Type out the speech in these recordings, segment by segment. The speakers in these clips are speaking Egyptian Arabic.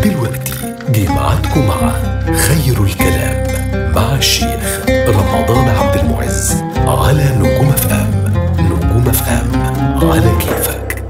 ودلوقتي جه معاكم مع خير الكلام مع الشيخ رمضان عبد المعز على نجوم اف ام نجوم اف ام على كيفك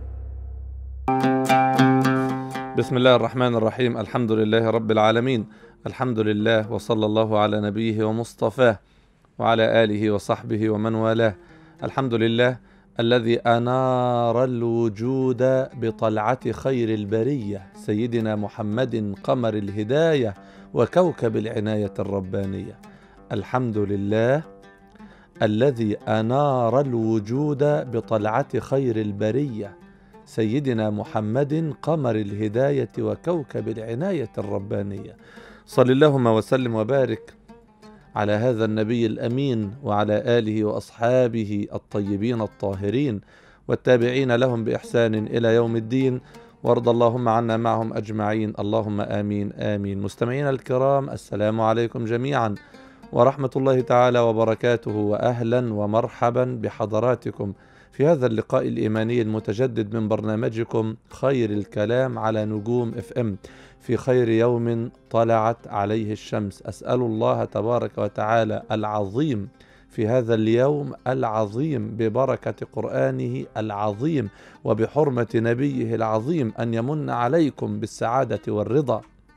بسم الله الرحمن الرحيم الحمد لله رب العالمين الحمد لله وصلى الله على نبيه ومصطفاه وعلى آله وصحبه ومن والاه الحمد لله الذي أنار الوجود بطلعة خير البرية سيدنا محمد قمر الهداية وكوكب العناية الربانية الحمد لله الذي أنار الوجود بطلعة خير البرية سيدنا محمد قمر الهداية وكوكب العناية الربانية صل اللهم وسلم وبارك على هذا النبي الامين وعلى اله واصحابه الطيبين الطاهرين والتابعين لهم باحسان الى يوم الدين وارض اللهم عنا معهم اجمعين اللهم امين امين مستمعينا الكرام السلام عليكم جميعا ورحمه الله تعالى وبركاته واهلا ومرحبا بحضراتكم في هذا اللقاء الايماني المتجدد من برنامجكم خير الكلام على نجوم اف ام في خير يوم طلعت عليه الشمس اسال الله تبارك وتعالى العظيم في هذا اليوم العظيم ببركه قرانه العظيم وبحرمه نبيه العظيم ان يمن عليكم بالسعاده والرضا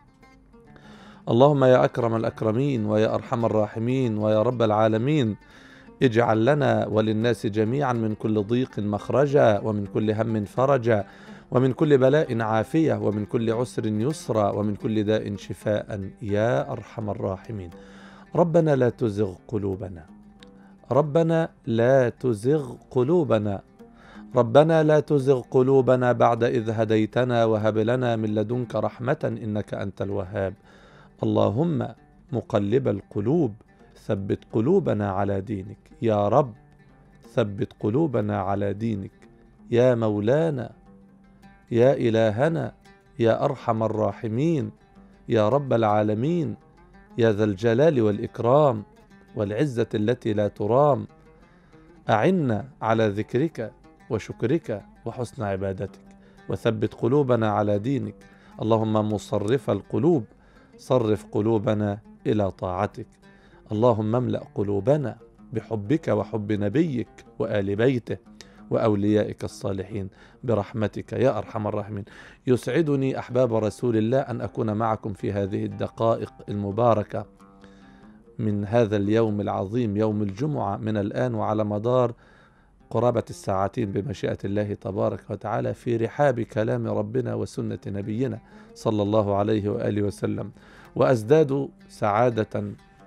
اللهم يا اكرم الاكرمين ويا ارحم الراحمين ويا رب العالمين اجعل لنا وللناس جميعا من كل ضيق مخرجا ومن كل هم فرجا ومن كل بلاء عافية ومن كل عسر يسرا ومن كل داء شفاء يا أرحم الراحمين ربنا لا تزغ قلوبنا ربنا لا تزغ قلوبنا ربنا لا تزغ قلوبنا بعد إذ هديتنا وهب لنا من لدنك رحمة إنك أنت الوهاب اللهم مقلب القلوب ثبت قلوبنا على دينك يا رب ثبت قلوبنا على دينك يا مولانا يا إلهنا يا أرحم الراحمين يا رب العالمين يا ذا الجلال والإكرام والعزة التي لا ترام أعنا على ذكرك وشكرك وحسن عبادتك وثبت قلوبنا على دينك اللهم مصرف القلوب صرف قلوبنا إلى طاعتك اللهم املأ قلوبنا بحبك وحب نبيك وآل بيته وأوليائك الصالحين برحمتك يا أرحم الراحمين يسعدني أحباب رسول الله أن أكون معكم في هذه الدقائق المباركة من هذا اليوم العظيم يوم الجمعة من الآن وعلى مدار قرابة الساعتين بمشيئة الله تبارك وتعالى في رحاب كلام ربنا وسنة نبينا صلى الله عليه وآله وسلم وأزداد سعادة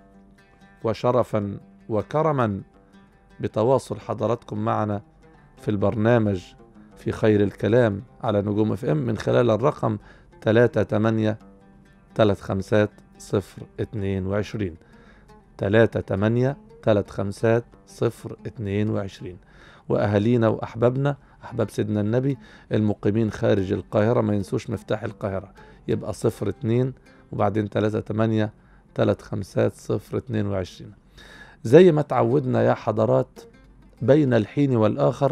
وشرفا وكرما بتواصل حضراتكم معنا في البرنامج في خير الكلام على نجوم اف ام من خلال الرقم 38 35 0 22 38 35 0 22 واهالينا واحبابنا احباب سيدنا النبي المقيمين خارج القاهره ما ينسوش مفتاح القاهره يبقى 0 2 وبعدين 3 8 3 5 0 22 زي ما تعودنا يا حضرات بين الحين والآخر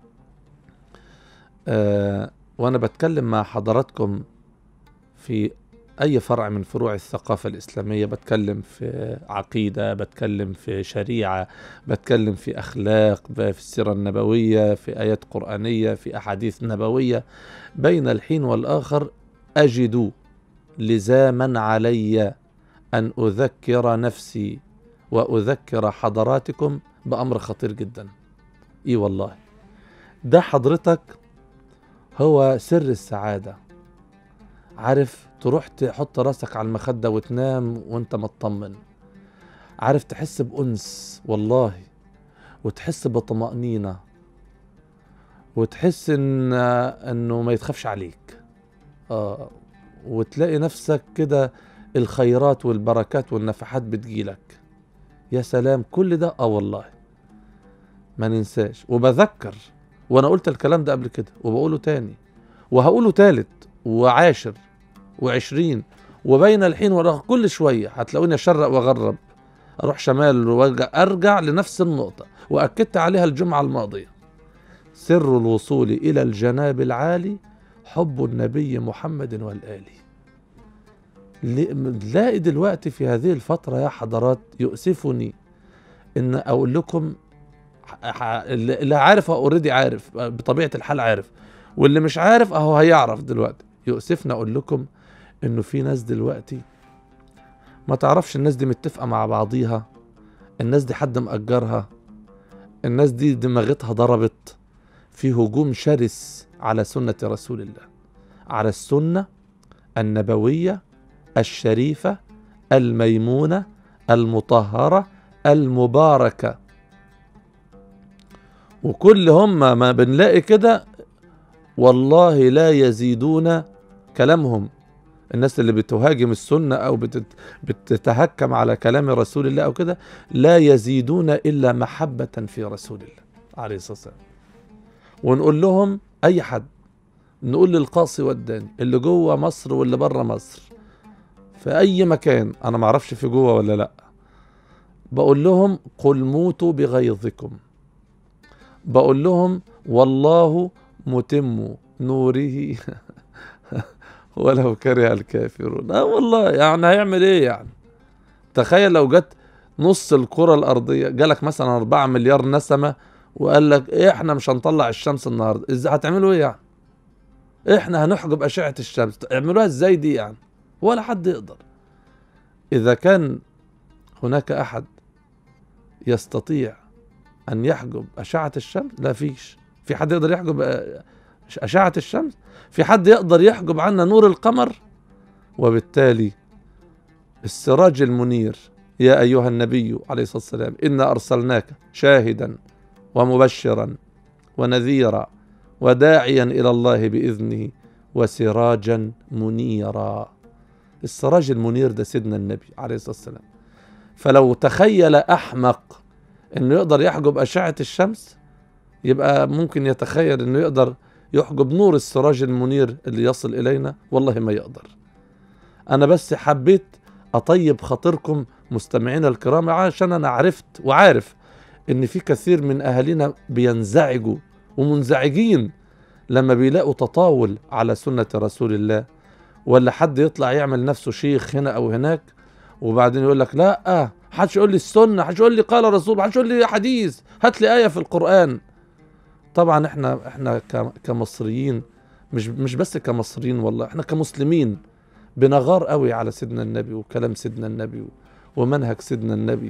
آه وأنا بتكلم مع حضراتكم في أي فرع من فروع الثقافة الإسلامية بتكلم في عقيدة بتكلم في شريعة بتكلم في أخلاق في السيرة النبوية في آيات قرآنية في أحاديث نبوية بين الحين والآخر أجد لزاما علي أن أذكر نفسي وأذكر حضراتكم بأمر خطير جدا إي والله ده حضرتك هو سر السعادة عارف تروح تحط راسك على المخدة وتنام وانت مطمن عارف تحس بأنس والله وتحس بطمأنينة وتحس ان انه ما يتخافش عليك آه وتلاقي نفسك كده الخيرات والبركات والنفحات بتجيلك يا سلام كل ده اه والله ما ننساش وبذكر وانا قلت الكلام ده قبل كده وبقوله تاني وهقوله تالت وعاشر وعشرين وبين الحين والآخر كل شوية هتلاقوني أشرق وأغرب أروح شمال وأرجع أرجع لنفس النقطة وأكدت عليها الجمعة الماضية سر الوصول إلى الجناب العالي حب النبي محمد والآل نلاقي دلوقتي في هذه الفترة يا حضرات يؤسفني ان اقول لكم ح- ح- اللي اللي عارف اوريدي عارف بطبيعة الحال عارف واللي مش عارف اهو هيعرف دلوقتي يؤسفنا اقول لكم انه في ناس دلوقتي ما تعرفش الناس دي متفقة مع بعضيها الناس دي حد مأجرها الناس دي دماغتها ضربت في هجوم شرس على سنة رسول الله على السنة النبوية الشريفة الميمونة المطهرة المباركة وكل هم ما بنلاقي كده والله لا يزيدون كلامهم الناس اللي بتهاجم السنة أو بتت بتتهكم على كلام رسول الله أو كده لا يزيدون إلا محبة في رسول الله عليه الصلاة والسلام ونقول لهم أي حد نقول للقاصي والداني اللي جوه مصر واللي بره مصر في أي مكان أنا معرفش في جوه ولا لأ بقول لهم قل موتوا بغيظكم بقول لهم والله متم نوره ولو كره الكافرون اه والله يعني هيعمل ايه يعني تخيل لو جت نص الكرة الأرضية جالك مثلا 4 مليار نسمة وقال لك إيه احنا مش هنطلع الشمس النهارده ازاي هتعملوا ايه يعني احنا هنحجب أشعة الشمس اعملوها ازاي دي يعني ولا حد يقدر إذا كان هناك أحد يستطيع أن يحجب أشعة الشمس لا فيش في حد يقدر يحجب آه، أشعة الشمس في حد يقدر يحجب عنا نور القمر وبالتالي السراج المنير يا أيها النبي عليه الصلاة والسلام إنا أرسلناك شاهدا ومبشرا ونذيرا وداعيا إلى الله بإذنه وسراجا منيرا السراج المنير ده سيدنا النبي عليه الصلاة والسلام فلو تخيل أحمق إنه يقدر يحجب أشعة الشمس يبقى ممكن يتخيل إنه يقدر يحجب نور السراج المنير اللي يصل إلينا والله ما يقدر أنا بس حبيت أطيب خاطركم مستمعينا الكرام عشان أنا عرفت وعارف إن في كثير من أهالينا بينزعجوا ومنزعجين لما بيلاقوا تطاول على سنة رسول الله ولا حد يطلع يعمل نفسه شيخ هنا أو هناك وبعدين يقول لك لا حدش يقول لي السنة حدش يقول لي قال الرسول حدش يقول لي حديث هات لي آية في القرآن طبعا احنا احنا ك- كمصريين مش مش بس كمصريين والله احنا كمسلمين بنغار قوي على سيدنا النبي وكلام سيدنا النبي و- ومنهج سيدنا النبي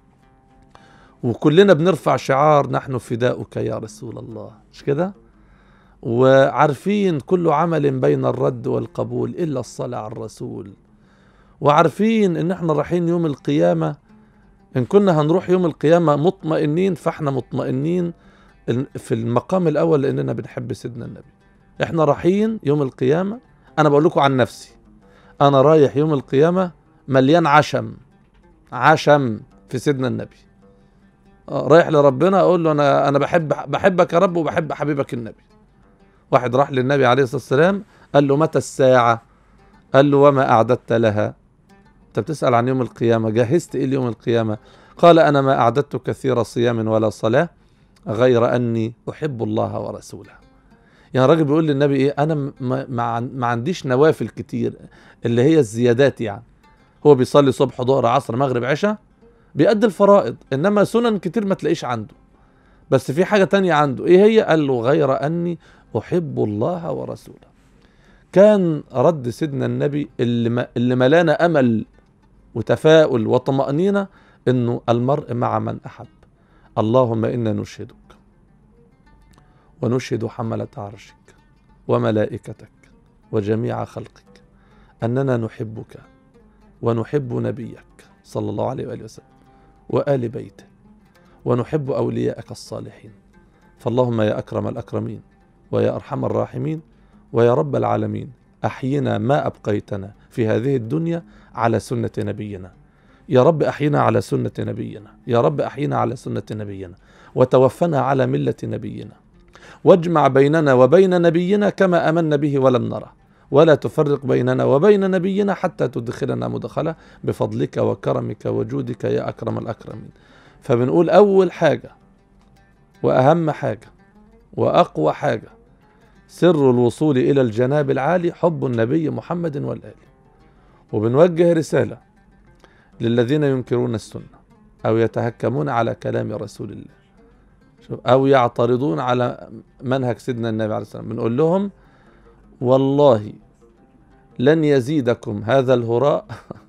وكلنا بنرفع شعار نحن فداؤك يا رسول الله مش كده وعارفين كل عمل بين الرد والقبول الا الصلاه على الرسول وعارفين ان احنا رايحين يوم القيامه ان كنا هنروح يوم القيامه مطمئنين فاحنا مطمئنين في المقام الاول لاننا بنحب سيدنا النبي احنا رايحين يوم القيامه انا بقول لكم عن نفسي انا رايح يوم القيامه مليان عشم عشم في سيدنا النبي آه، رايح لربنا اقول له انا انا بحب بحبك يا رب وبحب حبيبك النبي واحد راح للنبي عليه الصلاه والسلام قال له متى الساعه قال له وما اعددت لها انت بتسال عن يوم القيامه جهزت ايه ليوم القيامه قال انا ما اعددت كثير صيام ولا صلاه غير اني احب الله ورسوله يعني الراجل بيقول للنبي ايه انا م- ما, ما, عن- ما عنديش نوافل كتير اللي هي الزيادات يعني هو بيصلي صبح ظهر عصر مغرب عشاء بيأدي الفرائض انما سنن كتير ما تلاقيش عنده بس في حاجة تانية عنده ايه هي قال له غير اني احب الله ورسوله كان رد سيدنا النبي اللي, ما اللي ملانا امل وتفاؤل وطمأنينة انه المرء مع من احب اللهم انا نشهدك ونشهد حملة عرشك وملائكتك وجميع خلقك اننا نحبك ونحب نبيك صلى الله عليه واله وسلم وآل بيته ونحب أولياءك الصالحين فاللهم يا أكرم الأكرمين ويا أرحم الراحمين ويا رب العالمين أحينا ما أبقيتنا في هذه الدنيا على سنة نبينا يا رب أحينا على سنة نبينا يا رب أحينا على سنة نبينا وتوفنا على ملة نبينا واجمع بيننا وبين نبينا كما أمنا به ولم نره ولا تفرق بيننا وبين نبينا حتى تدخلنا مدخله بفضلك وكرمك وجودك يا أكرم الأكرمين فبنقول أول حاجة وأهم حاجة وأقوى حاجة سر الوصول إلى الجناب العالي حب النبي محمد والآل وبنوجه رسالة للذين ينكرون السنة أو يتهكمون على كلام رسول الله شوف، أو يعترضون على منهج سيدنا النبي عليه الصلاة والسلام بنقول لهم والله لن يزيدكم هذا الهراء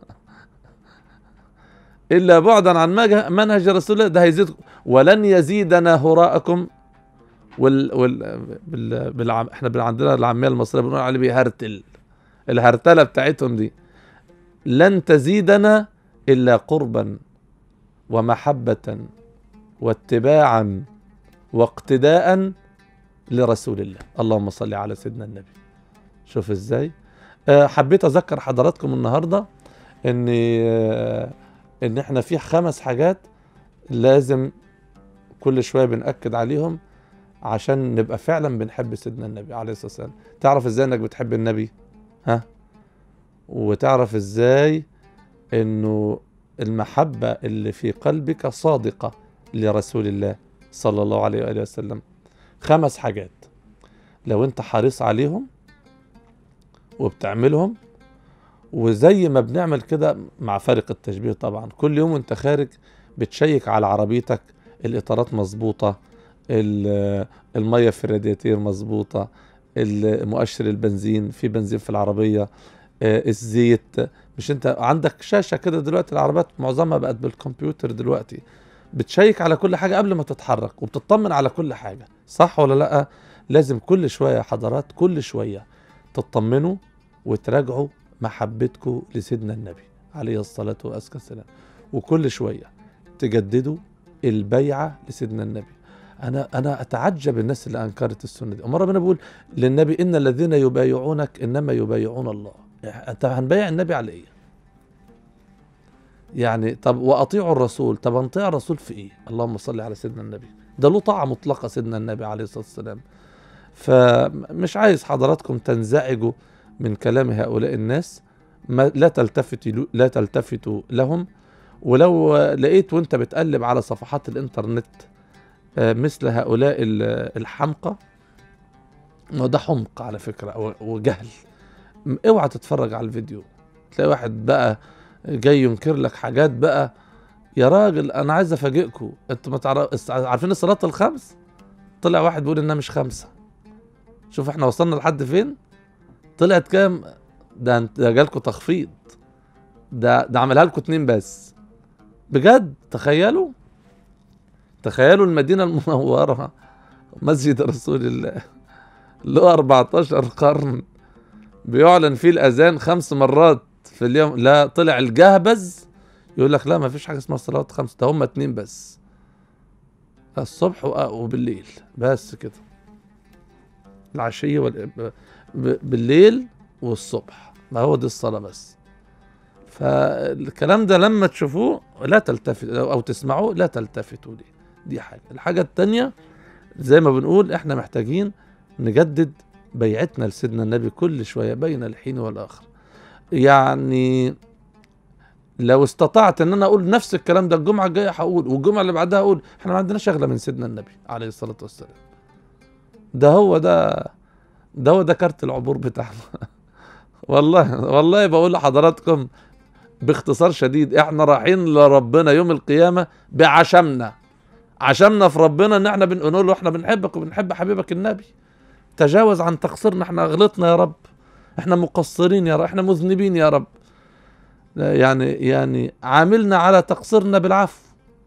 إلا بعدا عن مج- منهج رسول الله ده هيزيدكم ولن يزيدنا هراءكم وال وال بال بالعم احنا بن- عندنا العاميه المصريه بنقول عليه بيهرتل الهرتله بتاعتهم دي لن تزيدنا الا قربا ومحبه واتباعا واقتداء لرسول الله اللهم صل على سيدنا النبي شوف ازاي آه، حبيت اذكر حضراتكم النهارده ان آه، ان احنا في خمس حاجات لازم كل شويه بنأكد عليهم عشان نبقى فعلا بنحب سيدنا النبي عليه الصلاه والسلام تعرف ازاي انك بتحب النبي ها وتعرف ازاي انه المحبه اللي في قلبك صادقه لرسول الله صلى الله عليه واله وسلم خمس حاجات لو انت حريص عليهم وبتعملهم وزي ما بنعمل كده مع فارق التشبيه طبعا كل يوم وانت خارج بتشيك على عربيتك الاطارات مظبوطه ال- الميه في الرادياتير مظبوطه ال- مؤشر البنزين في بنزين في العربيه آه، الزيت مش انت عندك شاشه كده دلوقتي العربيات معظمها بقت بالكمبيوتر دلوقتي بتشيك على كل حاجه قبل ما تتحرك وبتطمن على كل حاجه صح ولا لا لازم كل شويه يا حضرات كل شويه تطمنوا وتراجعوا محبتكم لسيدنا النبي عليه الصلاه والسلام وكل شويه تجددوا البيعه لسيدنا النبي انا انا اتعجب الناس اللي انكرت السنه دي مره ربنا بيقول للنبي ان الذين يبايعونك انما يبايعون الله انت هنبايع النبي على ايه يعني طب واطيعوا الرسول طب نطيع الرسول في ايه اللهم صل على سيدنا النبي ده له طاعه مطلقه سيدنا النبي عليه الصلاه والسلام فمش عايز حضراتكم تنزعجوا من كلام هؤلاء الناس ما لا تلتفتوا لا تلتفتوا لهم ولو لقيت وانت بتقلب على صفحات الانترنت آه، مثل هؤلاء ال- الحمقى وده حمق على فكرة و- وجهل م- اوعى تتفرج على الفيديو تلاقي واحد بقى جاي ينكر لك حاجات بقى يا راجل انا عايز افاجئكم انتوا ما تعرف الس- عارفين الصلاة الخمس طلع واحد بيقول انها مش خمسة شوف احنا وصلنا لحد فين طلعت كام ده انت ده جالكوا تخفيض ده ده عملها لكم اتنين بس بجد تخيلوا تخيلوا المدينة المنورة مسجد رسول الله اللي هو 14 قرن بيعلن فيه الأذان خمس مرات في اليوم لا طلع الجهبذ يقول لك لا ما فيش حاجة اسمها صلاة خمس ده هم اتنين بس الصبح وأ- وبالليل بس كده العشية وال... ب- بالليل والصبح ما هو دي الصلاة بس فالكلام ده لما تشوفوه لا تلتفت او تسمعوه لا تلتفتوا ليه دي حاجه الحاجه التانية زي ما بنقول احنا محتاجين نجدد بيعتنا لسيدنا النبي كل شويه بين الحين والاخر يعني لو استطعت ان انا اقول نفس الكلام ده الجمعه الجايه هقول والجمعه اللي بعدها اقول احنا ما عندناش شغله من سيدنا النبي عليه الصلاه والسلام ده هو ده ده هو ده كارت العبور بتاعنا والله والله بقول لحضراتكم باختصار شديد احنا رايحين لربنا يوم القيامه بعشمنا عشمنا في ربنا ان احنا بنقول له احنا بنحبك وبنحب حبيبك النبي تجاوز عن تقصيرنا احنا غلطنا يا رب احنا مقصرين يا رب احنا مذنبين يا رب يعني يعني عاملنا على تقصيرنا بالعفو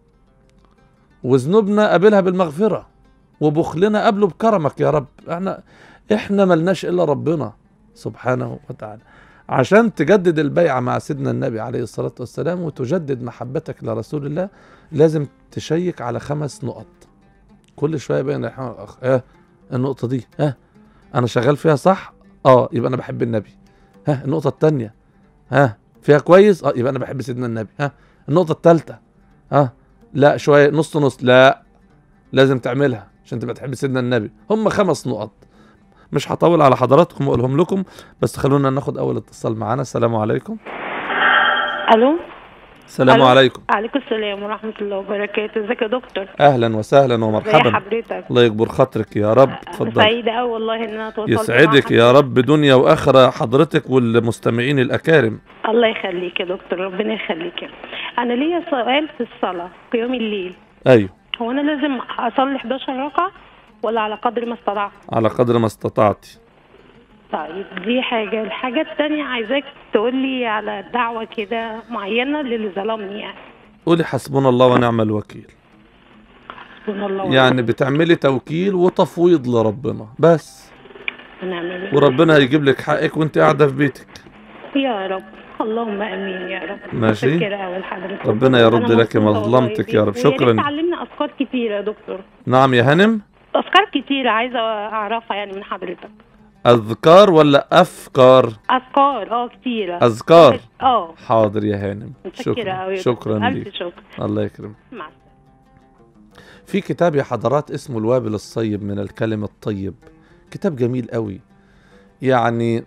وذنوبنا قابلها بالمغفره وبخلنا قبله بكرمك يا رب احنا احنا ملناش الا ربنا سبحانه وتعالى عشان تجدد البيعة مع سيدنا النبي عليه الصلاة والسلام وتجدد محبتك لرسول الله لازم تشيك على خمس نقط كل شوية بين الحين والآخر اه النقطة دي اه أنا شغال فيها صح اه يبقى أنا بحب النبي ها النقطة التانية ها فيها كويس اه يبقى أنا بحب سيدنا النبي ها النقطة التالتة ها لا شوية نص نص لا لازم تعملها عشان تبقى تحب سيدنا النبي هم خمس نقط مش هطول على حضراتكم واقولهم لكم بس خلونا ناخد اول اتصال معانا السلام عليكم الو السلام ألو. عليكم عليكم السلام ورحمة الله وبركاته ازيك يا دكتور اهلا وسهلا ازي ومرحبا حضرتك الله يكبر خاطرك يا رب اتفضل سعيدة أوي والله إن أنا اتواصلت مع يسعدك يا حضرتك. رب دنيا واخره حضرتك والمستمعين الاكارم الله يخليك يا دكتور ربنا يخليك أنا ليا سؤال في الصلاة قيام الليل ايوه هو أنا لازم أصلي 11 ركعة ولا على قدر ما استطعت؟ على قدر ما استطعتي طيب دي حاجة الحاجة التانية عايزاك تقول لي على دعوة كده معينة للي ظلمني يعني قولي حسبنا الله ونعم الوكيل سبحان الله يعني بتعملي توكيل وتفويض لربنا بس ونعم بالله. وربنا هيجيب لك حقك وانت قاعده في بيتك يا رب اللهم امين يا رب ماشي. متشكرة أوي لحضرتك. ربنا يرد أنا لك مبسوطة مظلمتك والله يا رب. بيك. ويا شكراً. ريت تعلمنا افكار كتيرة يا دكتور نعم يا هنم افكار كتيرة عايزة اعرفها يعني من حضرتك اذكار ولا افكار افكار اه كتيرة اذكار اه حاضر يا هانم متشكرة شكرا أوي يا دكتور. شكرا الف ليك شكر الله يكرمك مع السلامة في كتاب يا حضرات اسمه الوابل الصيب من الكلم الطيب كتاب جميل قوي يعني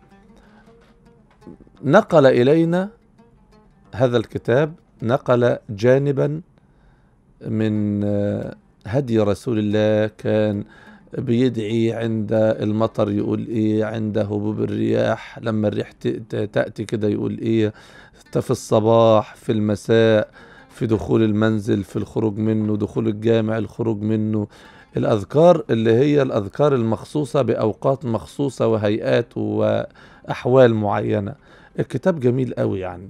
نقل إلينا هذا الكتاب نقل جانبا من آه، هدي رسول الله كان بيدعي عند المطر يقول ايه عند هبوب الرياح لما الريح ت- ت- تأتي كده يقول ايه في الصباح في المساء في دخول المنزل في الخروج منه دخول الجامع الخروج منه الأذكار اللي هي الأذكار المخصوصة بأوقات مخصوصة وهيئات وأحوال معينة الكتاب جميل قوي يعني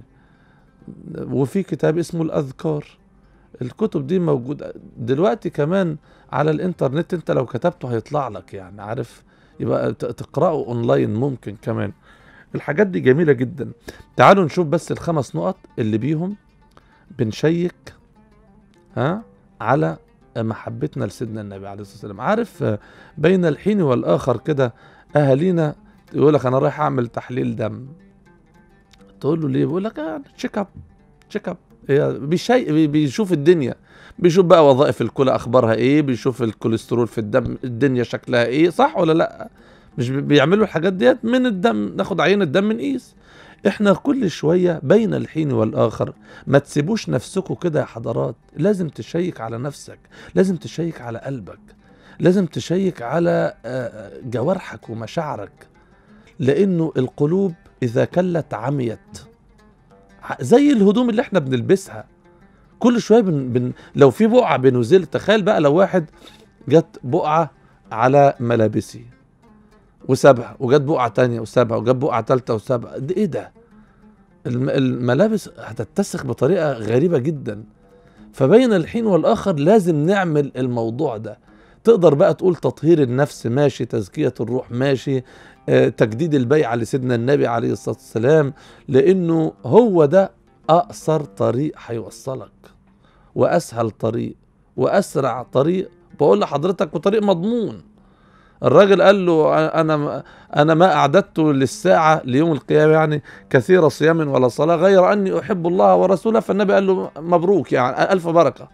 وفي كتاب اسمه الأذكار الكتب دي موجودة دلوقتي كمان على الإنترنت أنت لو كتبته هيطلع لك يعني عارف يبقى ت- تقرأه أونلاين ممكن كمان الحاجات دي جميلة جدا تعالوا نشوف بس الخمس نقط اللي بيهم بنشيك ها على محبتنا لسيدنا النبي عليه الصلاه والسلام عارف آه، بين الحين والاخر كده اهالينا يقول لك انا رايح اعمل تحليل دم تقول له ليه بيقول لك آه تشيك اب تشيك اب هي بيشي بي- بيشوف الدنيا بيشوف بقى وظائف الكلى اخبارها ايه بيشوف الكوليسترول في الدم الدنيا شكلها ايه صح ولا لا مش بي- بيعملوا الحاجات ديت من الدم ناخد عينه دم نقيس احنا كل شويه بين الحين والاخر ما تسيبوش نفسكم كده يا حضرات لازم تشيك على نفسك لازم تشيك على قلبك لازم تشيك على آه، جوارحك ومشاعرك لانه القلوب اذا كلت عميت ع- زي الهدوم اللي احنا بنلبسها كل شويه بن بن لو في بقعه بنزل تخيل بقى لو واحد جت بقعه على ملابسي وسابها وجت بقعه تانية وسابها وجت بقعه تالتة وسابها ده ايه ده الم- الملابس هتتسخ بطريقه غريبه جدا فبين الحين والاخر لازم نعمل الموضوع ده تقدر بقى تقول تطهير النفس ماشي تزكيه الروح ماشي آه، تجديد البيعه لسيدنا النبي عليه الصلاه والسلام لانه هو ده اقصر طريق هيوصلك واسهل طريق واسرع طريق بقول لحضرتك وطريق مضمون الراجل قال له انا انا ما اعددت للساعه ليوم القيامه يعني كثير صيام ولا صلاه غير اني احب الله ورسوله فالنبي قال له مبروك يعني الف بركه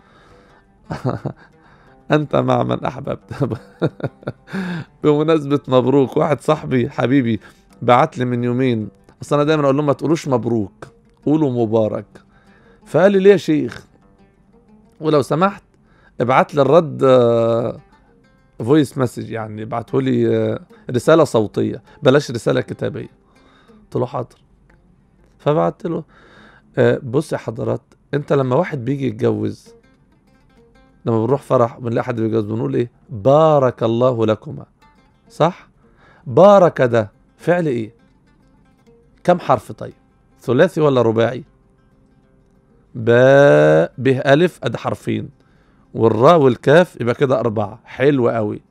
انت مع من احببت بمناسبه مبروك واحد صاحبي حبيبي بعت لي من يومين اصل انا دايما اقول لهم ما تقولوش مبروك قولوا مبارك فقال لي ليه يا شيخ ولو سمحت ابعت لي الرد فويس مسج يعني ابعته لي آه، رساله صوتيه بلاش رساله كتابيه قلت له حاضر فبعت له آه، بص يا حضرات انت لما واحد بيجي يتجوز لما بنروح فرح بنلاقي حد بيتجوز بنقول ايه بارك الله لكما صح بارك ده فعل ايه كم حرف طيب ثلاثي ولا رباعي باء به الف ادي حرفين والراء والكاف يبقى كده أربعة حلو قوي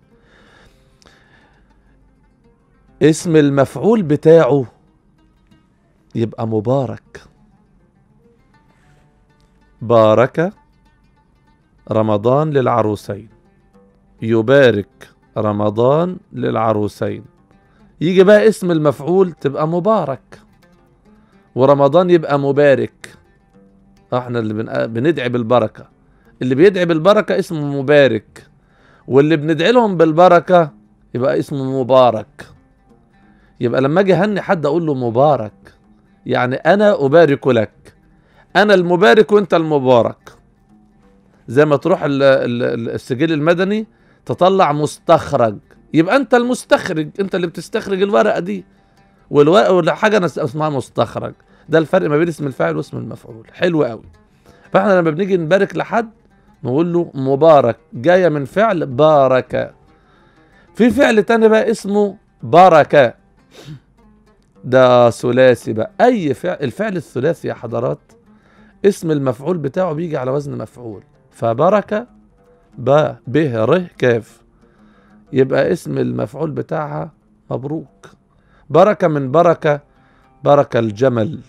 اسم المفعول بتاعه يبقى مبارك بارك رمضان للعروسين يبارك رمضان للعروسين يجي بقى اسم المفعول تبقى مبارك ورمضان يبقى مبارك احنا اللي بن- بندعي بالبركه اللي بيدعي بالبركة اسمه مبارك واللي بندعي لهم بالبركة يبقى اسمه مبارك يبقى لما اجي اهني حد اقول له مبارك يعني انا ابارك لك انا المبارك وانت المبارك زي ما تروح ال- ال- ال- السجل المدني تطلع مستخرج يبقى انت المستخرج انت اللي بتستخرج الورقه دي والورقه والحاجه أنا اسمها مستخرج ده الفرق ما بين اسم الفاعل واسم المفعول حلو قوي فاحنا لما بنيجي نبارك لحد نقول له مبارك جايه من فعل بارك في فعل تاني بقى اسمه بركه ده ثلاثي بقى اي فعل الفعل الثلاثي يا حضرات اسم المفعول بتاعه بيجي على وزن مفعول فبركه ب ب ر كاف يبقى اسم المفعول بتاعها مبروك بركه من بركه بركه الجمل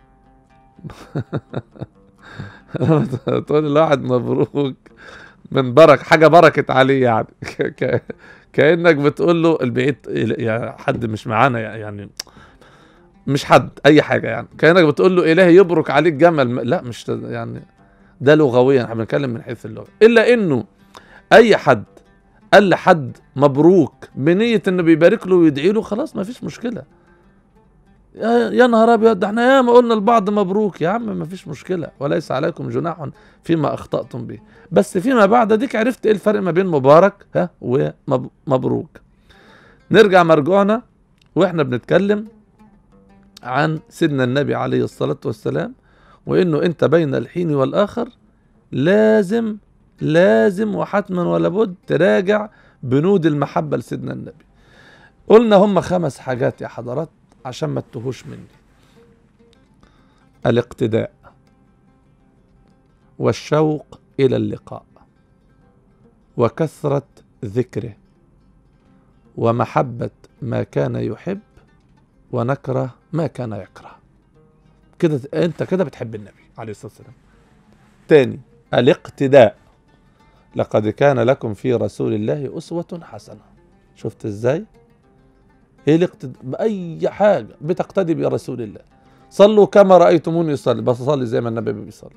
تقول الواحد مبروك من برك حاجه بركت عليه يعني ك- ك- كانك بتقول له البعيد يعني حد مش معانا يعني مش حد اي حاجه يعني كانك بتقول له الهي يبرك عليك جمل لا مش يعني ده لغويا احنا بنتكلم من حيث اللغه الا انه اي حد قال لحد مبروك بنيه انه بيبارك له ويدعي له خلاص ما فيش مشكله يا يا نهار ابيض ده احنا ياما قلنا لبعض مبروك يا عم ما فيش مشكله وليس عليكم جناح فيما اخطاتم به بس فيما بعد ديك عرفت ايه الفرق ما بين مبارك ها ومبروك نرجع مرجوعنا واحنا بنتكلم عن سيدنا النبي عليه الصلاه والسلام وانه انت بين الحين والاخر لازم لازم وحتما ولا بد تراجع بنود المحبه لسيدنا النبي قلنا هم خمس حاجات يا حضرات عشان ما تتوهوش مني الاقتداء والشوق الى اللقاء وكثره ذكره ومحبه ما كان يحب ونكره ما كان يكره كده انت كده بتحب النبي عليه الصلاه والسلام تاني الاقتداء لقد كان لكم في رسول الله اسوه حسنه شفت ازاي ايه الاقتداء باي حاجه بتقتدي برسول الله صلوا كما رايتموني اصلي بصلي زي ما النبي بيصلي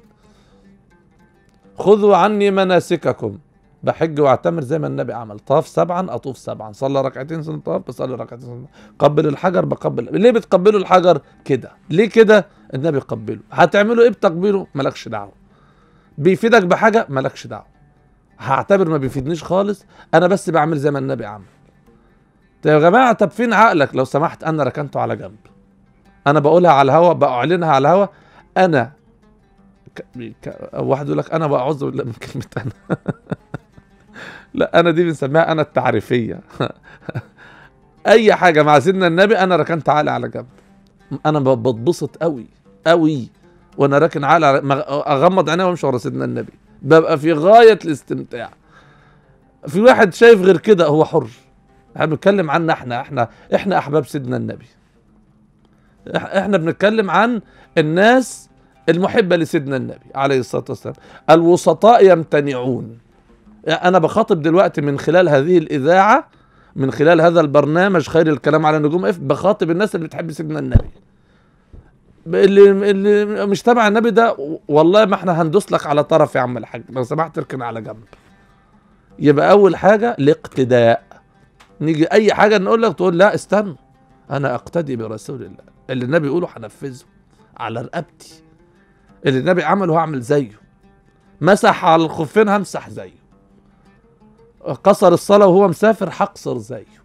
خذوا عني مناسككم بحج واعتمر زي ما النبي عمل طاف سبعا اطوف سبعا صلى ركعتين سنة طاف بصلي ركعتين سنة قبل الحجر بقبل ليه بتقبلوا الحجر كده ليه كده النبي قبله هتعملوا ايه بتقبيله مالكش دعوه بيفيدك بحاجه مالكش دعوه هعتبر ما بيفيدنيش خالص انا بس بعمل زي ما النبي عمل طيب يا جماعه طب فين عقلك لو سمحت انا ركنته على جنب انا بقولها على الهوا باعلنها على الهوا انا ك... ك... واحد يقول لك انا بعوذ بالله من كلمه انا لا انا دي بنسميها انا التعريفيه اي حاجه مع سيدنا النبي انا ركنت عقلي على جنب انا بتبسط قوي قوي وانا راكن عقلي على... ما- اغمض عيني وامشي ورا سيدنا النبي ببقى في غايه الاستمتاع في واحد شايف غير كده هو حر احنا بنتكلم عنا احنا احنا احنا احباب سيدنا النبي إح- احنا بنتكلم عن الناس المحبه لسيدنا النبي عليه الصلاه والسلام الوسطاء يمتنعون انا بخاطب دلوقتي من خلال هذه الاذاعه من خلال هذا البرنامج خير الكلام على نجوم اف بخاطب الناس اللي بتحب سيدنا النبي اللي اللي مش تبع النبي ده والله ما احنا هندوس لك على طرف يا عم الحاج لو سمحت اركن على جنب يبقى اول حاجه الاقتداء نيجي اي حاجه نقول لك تقول لا استنى انا اقتدي برسول الله اللي النبي يقوله هنفذه على رقبتي اللي النبي عمله هعمل زيه مسح على الخفين همسح زيه قصر الصلاة وهو مسافر هقصر زيه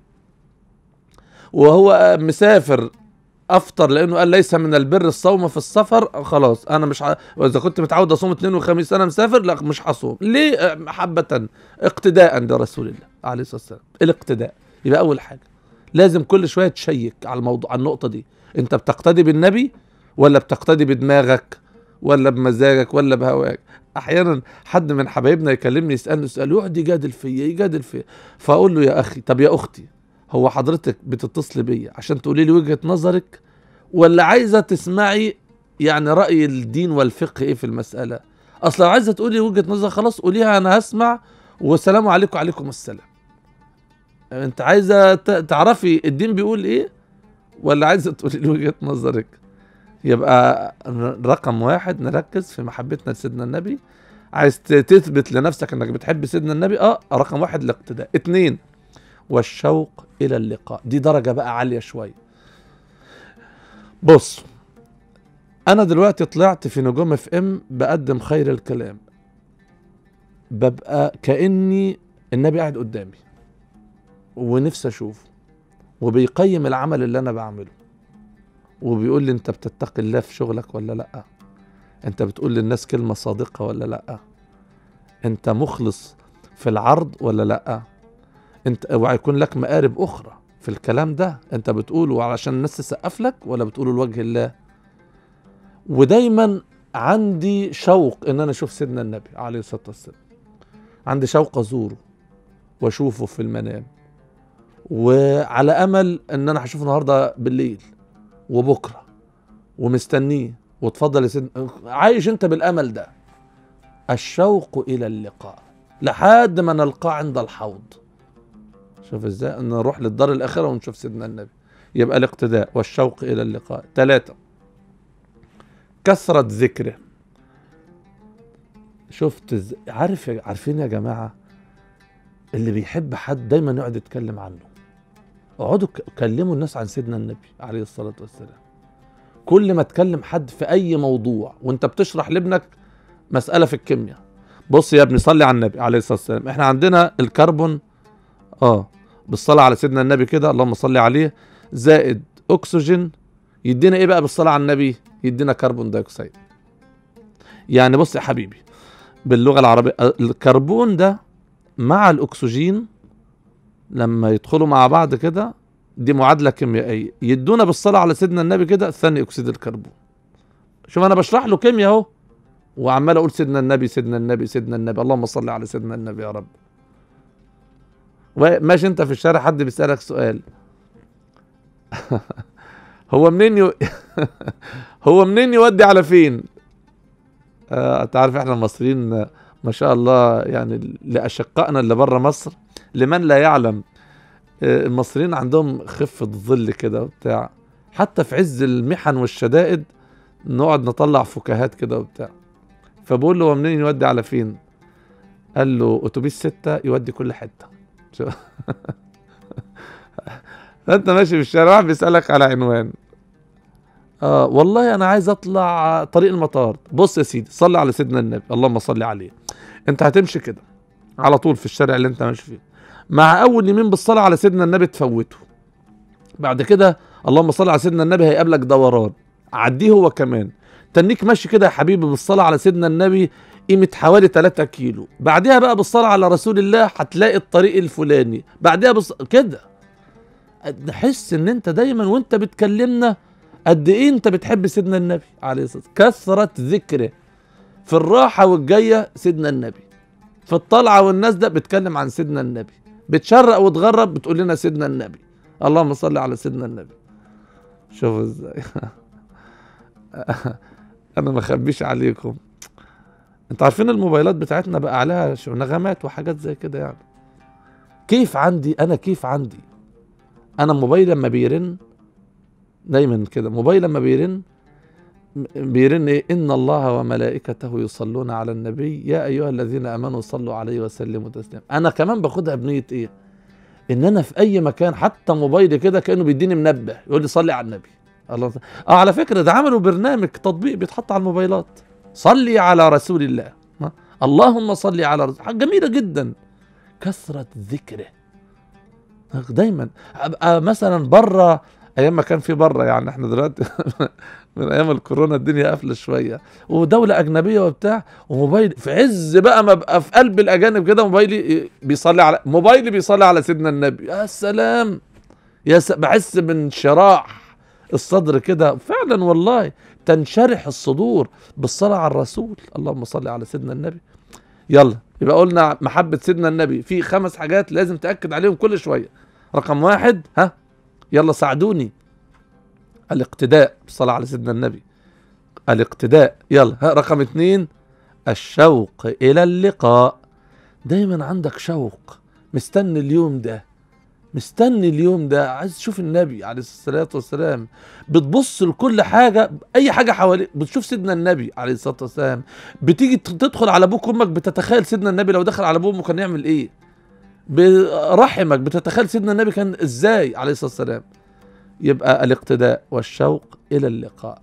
وهو مسافر افطر لانه قال ليس من البر الصوم في السفر خلاص انا مش ع... واذا كنت متعود اصوم اثنين وخميس انا مسافر لا مش هصوم ليه آه، محبه اقتداء برسول الله عليه الصلاه والسلام الاقتداء يبقى اول حاجه لازم كل شويه تشيك على الموضوع على النقطه دي انت بتقتدي بالنبي ولا بتقتدي بدماغك ولا بمزاجك ولا بهواك احيانا حد من حبايبنا يكلمني يسالني سؤال يقعد يجادل فيا يجادل فيا فاقول له يا اخي طب يا اختي هو حضرتك بتتصل بيا عشان تقولي لي وجهه نظرك ولا عايزه تسمعي يعني راي الدين والفقه ايه في المساله اصل لو عايزه تقولي وجهه نظر خلاص قوليها انا هسمع والسلام عليكم وعليكم السلام انت عايزه ت- تعرفي الدين بيقول ايه ولا عايزه تقولي لي وجهه نظرك يبقى رقم واحد نركز في محبتنا لسيدنا النبي عايز ت- تثبت لنفسك انك بتحب سيدنا النبي اه رقم واحد الاقتداء اتنين والشوق الى اللقاء دي درجة بقى عالية شوية بص انا دلوقتي طلعت في نجوم اف ام بقدم خير الكلام ببقى كاني النبي قاعد قدامي ونفسي اشوفه وبيقيم العمل اللي انا بعمله وبيقول لي انت بتتقي الله في شغلك ولا لا انت بتقول للناس كلمة صادقة ولا لا انت مخلص في العرض ولا لا انت وهيكون لك مقارب اخرى في الكلام ده انت بتقوله علشان الناس تسقف لك ولا بتقوله لوجه الله ودايما عندي شوق ان انا اشوف سيدنا النبي عليه الصلاه والسلام عندي شوق ازوره واشوفه في المنام وعلى امل ان انا هشوفه النهارده بالليل وبكره ومستنيه وتفضل يا سيدنا عايش انت بالامل ده الشوق الى اللقاء لحد ما نلقاه عند الحوض شوف ازاي ان نروح للدار الاخره ونشوف سيدنا النبي يبقى الاقتداء والشوق الى اللقاء ثلاثة كثرة ذكره شفت ز... عارف يا- عارفين يا جماعة اللي بيحب حد دايما يقعد يتكلم عنه اقعدوا ك- كلموا الناس عن سيدنا النبي عليه الصلاة والسلام كل ما تكلم حد في اي موضوع وانت بتشرح لابنك مسألة في الكيمياء بص يا ابني صلي على النبي عليه الصلاة والسلام احنا عندنا الكربون اه بالصلاة على سيدنا النبي كده اللهم صل عليه زائد اكسجين يدينا ايه بقى بالصلاة على النبي يدينا كربون دايوكسيد يعني بص يا حبيبي باللغة العربية الكربون ده مع الاكسجين لما يدخلوا مع بعض كده دي معادلة كيميائية يدونا بالصلاة على سيدنا النبي كده ثاني اكسيد الكربون شوف انا بشرح له كيمياء اهو وعمال اقول سيدنا النبي سيدنا النبي سيدنا النبي اللهم صل على سيدنا النبي يا رب وماشي انت في الشارع حد بيسألك سؤال هو منين يو... هو منين يودي على فين آه تعرف احنا المصريين آه، ما شاء الله يعني لأشقائنا اللي بره مصر لمن لا يعلم آه المصريين عندهم خفة ظل كده وبتاع حتى في عز المحن والشدائد نقعد نطلع فكاهات كده وبتاع فبقول له هو منين يودي على فين قال له اتوبيس ستة يودي كل حتة شو- فانت ماشي في الشارع واحد بيسألك على عنوان اه والله انا عايز اطلع طريق المطار بص يا سيدي صلي على سيدنا النبي اللهم صل عليه انت هتمشي كده على طول في الشارع اللي انت ماشي فيه مع اول يمين بالصلاه على سيدنا النبي تفوته بعد كده اللهم صل على سيدنا النبي هيقابلك دوران عديه هو كمان تنيك ماشي كده يا حبيبي بالصلاه على سيدنا النبي قيمة حوالي 3 كيلو بعدها بقى بالصلاة على رسول الله هتلاقي الطريق الفلاني بعدها بص... كده نحس ان انت دايما وانت بتكلمنا قد ايه انت بتحب سيدنا النبي عليه الصلاه والسلام كثره ذكره في الراحه والجايه سيدنا النبي في الطلعه والناس ده بتكلم عن سيدنا النبي بتشرق وتغرب بتقول لنا سيدنا النبي اللهم صل على سيدنا النبي شوف ازاي انا ما اخبيش عليكم انتوا عارفين الموبايلات بتاعتنا بقى عليها شو- نغمات وحاجات زي كده يعني كيف عندي انا كيف عندي انا موبايل لما بيرن دايما كده موبايل لما بيرن م- بيرن ايه ان الله وملائكته يصلون على النبي يا ايها الذين امنوا صلوا عليه وسلموا تسليما انا كمان باخدها بنيه ايه ان انا في اي مكان حتى موبايلي كده كانه بيديني منبه يقول لي صلي على النبي الله اه على فكره ده عملوا برنامج تطبيق بيتحط على الموبايلات صلي على رسول الله ها؟ اللهم صلي على رسول حاجه جميله جدا كثره ذكره دايما ابقى مثلا بره ايام ما كان في بره يعني احنا دلوقتي من ايام الكورونا الدنيا قافله شويه ودوله اجنبيه وبتاع وموبايل في عز بقى ما ابقى في قلب الاجانب كده موبايلي بيصلي على موبايلي بيصلي على سيدنا النبي يا سلام يا س... بحس بانشراح الصدر كده فعلا والله تنشرح الصدور بالصلاه على الرسول اللهم صل على سيدنا النبي يلا يبقى قلنا محبه سيدنا النبي في خمس حاجات لازم تاكد عليهم كل شويه رقم واحد ها يلا ساعدوني الاقتداء بالصلاة على سيدنا النبي الاقتداء يلا ها رقم اتنين الشوق إلى اللقاء دايما عندك شوق مستني اليوم ده مستني اليوم ده عايز تشوف النبي عليه الصلاة والسلام بتبص لكل حاجة أي حاجة حواليك بتشوف سيدنا النبي عليه الصلاة والسلام بتيجي تدخل على أبوك وأمك بتتخيل سيدنا النبي لو دخل على أبوه وأمه كان يعمل إيه برحمك بتتخيل سيدنا النبي كان ازاي عليه الصلاه والسلام يبقى الاقتداء والشوق الى اللقاء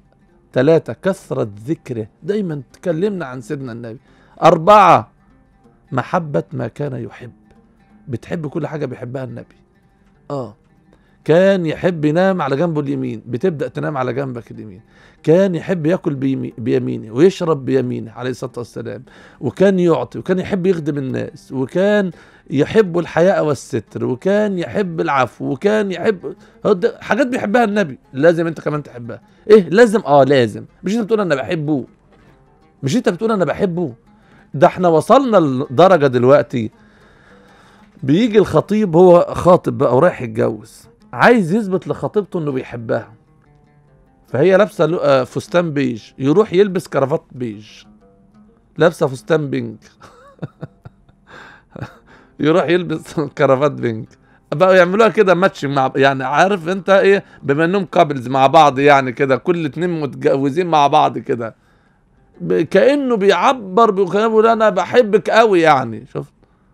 ثلاثة كثرة ذكره دايما تكلمنا عن سيدنا النبي أربعة محبة ما كان يحب بتحب كل حاجة بيحبها النبي اه كان يحب ينام على جنبه اليمين بتبدأ تنام على جنبك اليمين كان يحب ياكل بيمي- بيمينه ويشرب بيمينه عليه الصلاة والسلام وكان يعطي وكان يحب يخدم الناس وكان يحب الحياء والستر وكان يحب العفو وكان يحب هو ده حاجات بيحبها النبي لازم انت كمان تحبها ايه لازم اه لازم مش انت بتقول انا بحبه مش انت بتقول انا بحبه ده احنا وصلنا لدرجة دلوقتي بيجي الخطيب هو خاطب بقى ورايح يتجوز عايز يثبت لخطيبته انه بيحبها فهي لابسه لو- آه، فستان بيج يروح يلبس كرافات بيج لابسه فستان بينك يروح يلبس كرافات بينك بقوا يعملوها كده ماتش مع يعني عارف انت ايه بما انهم كابلز مع بعض يعني كده كل اتنين متجوزين مع بعض كده ب- كانه بيعبر بيقول انا بحبك قوي يعني شفت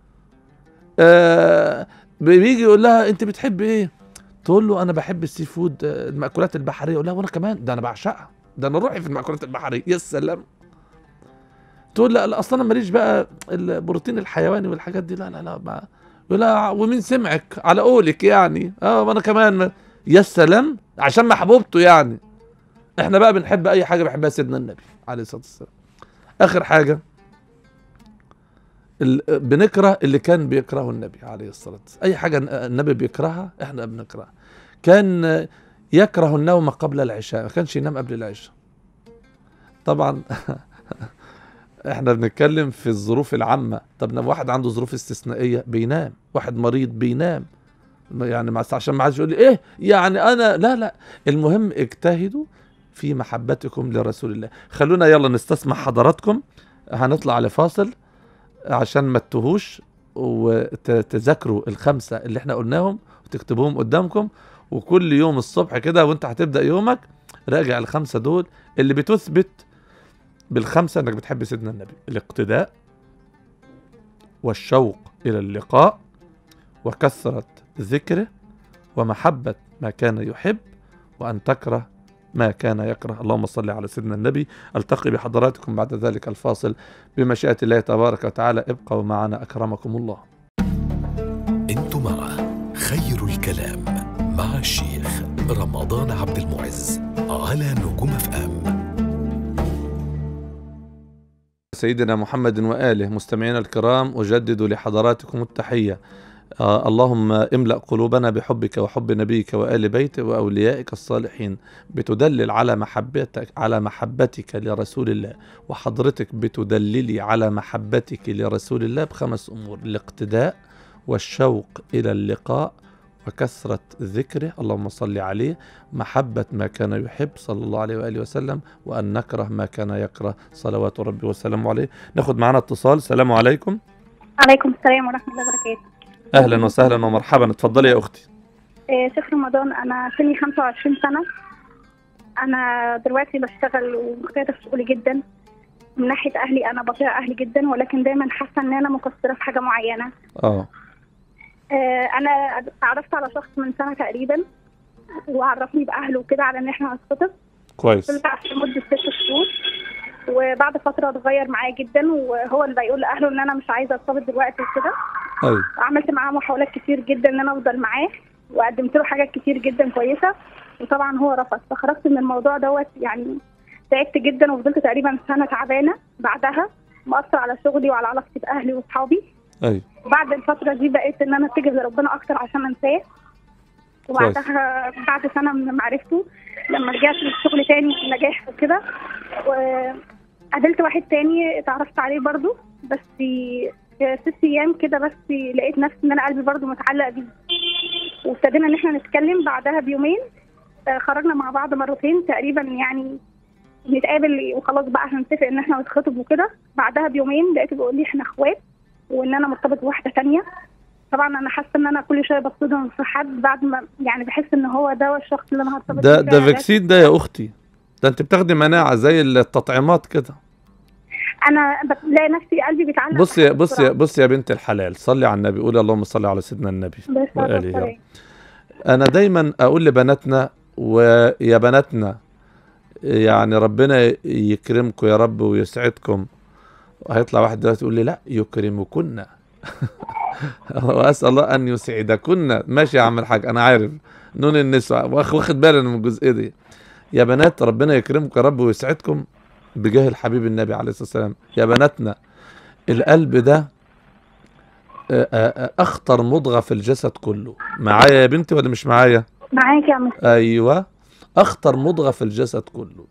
آه بيجي يقول لها انت بتحب ايه تقول له انا بحب السي فود آه، المأكولات البحريه يقول لها وانا كمان ده انا بعشقها ده انا روحي في المأكولات البحريه يا سلام تقول لا لا اصلا انا ماليش بقى البروتين الحيواني والحاجات دي لا لا لا ما يقول لها ومين سمعك على قولك يعني اه وانا كمان ما- يا سلام عشان محبوبته يعني احنا بقى بنحب اي حاجه بيحبها سيدنا النبي عليه الصلاه والسلام اخر حاجه ال- بنكره اللي كان بيكرهه النبي عليه الصلاه والسلام اي حاجه النبي بيكرهها احنا بنكرهها كان يكره النوم قبل العشاء ما كانش ينام قبل العشاء طبعا احنا بنتكلم في الظروف العامة طب لو واحد عنده ظروف استثنائية بينام واحد مريض بينام يعني مع عشان ما حدش يقول لي ايه يعني انا لا لا المهم اجتهدوا في محبتكم لرسول الله خلونا يلا نستسمع حضراتكم هنطلع لفاصل عشان ما تتوهوش وتذاكروا الخمسة اللي احنا قلناهم وتكتبوهم قدامكم وكل يوم الصبح كده وانت هتبدأ يومك راجع الخمسة دول اللي بتثبت بالخمسة انك بتحب سيدنا النبي الاقتداء والشوق الى اللقاء وكثرة ذكره ومحبة ما كان يحب وان تكره ما كان يكره اللهم صل على سيدنا النبي التقي بحضراتكم بعد ذلك الفاصل بمشيئة الله تبارك وتعالى ابقوا معنا اكرمكم الله انتم مع خير الكلام مع الشيخ رمضان عبد المعز على نجوم اف ام سيدنا محمد وآله مستمعينا الكرام أجدد لحضراتكم التحية آه اللهم املأ قلوبنا بحبك وحب نبيك وآل بيته وأوليائك الصالحين بتدلل على محبتك على محبتك لرسول الله وحضرتك بتدللي على محبتك لرسول الله بخمس أمور الاقتداء والشوق إلى اللقاء وكثرة ذكره اللهم صل عليه محبة ما كان يحب صلى الله عليه وآله وسلم وأن نكره ما كان يكره صلوات ربي وسلامه عليه ناخد معنا اتصال السلام عليكم عليكم السلام ورحمة الله وبركاته أهلا وسهلا ومرحبا اتفضلي يا أختي إيه، شيخ رمضان أنا سني 25 سنة أنا دلوقتي بشتغل ومجتهدة في شغلي جدا من ناحية أهلي أنا بطيع أهلي جدا ولكن دايما حاسة إن أنا مقصرة في حاجة معينة اه إيه، أنا اتعرفت على شخص من سنة تقريبا وعرفني بأهله وكده على إن إحنا هنتخطب كويس طلع في مدة ست شهور وبعد فترة اتغير معايا جدا وهو اللي بيقول لأهله إن أنا مش عايزة أرتبط دلوقتي وكده أيوة عملت معاه محاولات كتير جدا ان انا افضل معاه وقدمت له حاجات كتير جدا كويسه وطبعا هو رفض فخرجت من الموضوع دوت يعني تعبت جدا وفضلت تقريبا سنه تعبانه بعدها مأثر على شغلي وعلى علاقتي باهلي واصحابي أيوة وبعد الفتره دي بقيت ان انا اتجه لربنا اكتر عشان انساه وبعدها بعد سنه من معرفته لما رجعت للشغل تاني في نجاح وكده وقابلت واحد تاني اتعرفت عليه برضو بس في في ست ايام كده بس لقيت نفسي ان انا قلبي برضو متعلق بيه وابتدينا ان احنا نتكلم بعدها بيومين آه، خرجنا مع بعض مرتين تقريبا يعني نتقابل وخلاص بقى هنتفق ان احنا نتخطب وكده بعدها بيومين لقيته بيقول لي احنا اخوات وان انا مرتبط بواحده تانية طبعا انا حاسه ان انا كل شويه بصدم في حد بعد ما يعني بحس ان هو ده الشخص اللي انا هرتبط ده بيه ده فعلاً. فاكسين ده يا أختي ده أنت بتاخدي مناعة زي التطعيمات كده انا بلاقي نفسي قلبي بيتعلق بصي يا بحد بصي يا بسرعة. بصي يا بنت الحلال صلي على النبي قولي اللهم صل على سيدنا النبي بس هذا وآله يا الطريق. رب. انا دايما اقول لبناتنا ويا بناتنا يعني ربنا يكرمكم يا رب ويسعدكم هيطلع واحد دلوقتي يقول لي لا يكرمكن واسال الله ان يسعدكن ماشي يا عم الحاج انا عارف نون النسوة واخ- واخد بالي أنا من الجزئيه دي يا بنات ربنا يكرمكم يا رب ويسعدكم بجاه الحبيب النبي عليه الصلاه والسلام يا بناتنا القلب ده آه، آه، آه، اخطر مضغه في الجسد كله معايا يا بنتي ولا مش معايا معاك يا مس ايوه اخطر مضغه في الجسد كله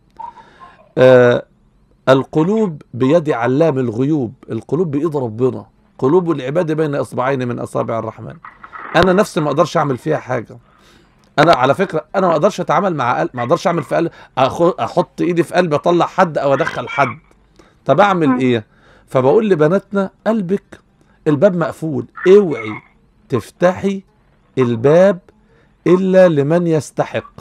آه القلوب بيد علام الغيوب القلوب بايد ربنا قلوب العباد بين اصبعين من اصابع الرحمن انا نفسي ما اقدرش اعمل فيها حاجه انا على فكره انا ما اقدرش اتعامل مع قلب ما اقدرش اعمل في قلب أخ- احط ايدي في قلبي اطلع حد او ادخل حد طب اعمل ايه فبقول لبناتنا قلبك الباب مقفول اوعي تفتحي الباب الا لمن يستحق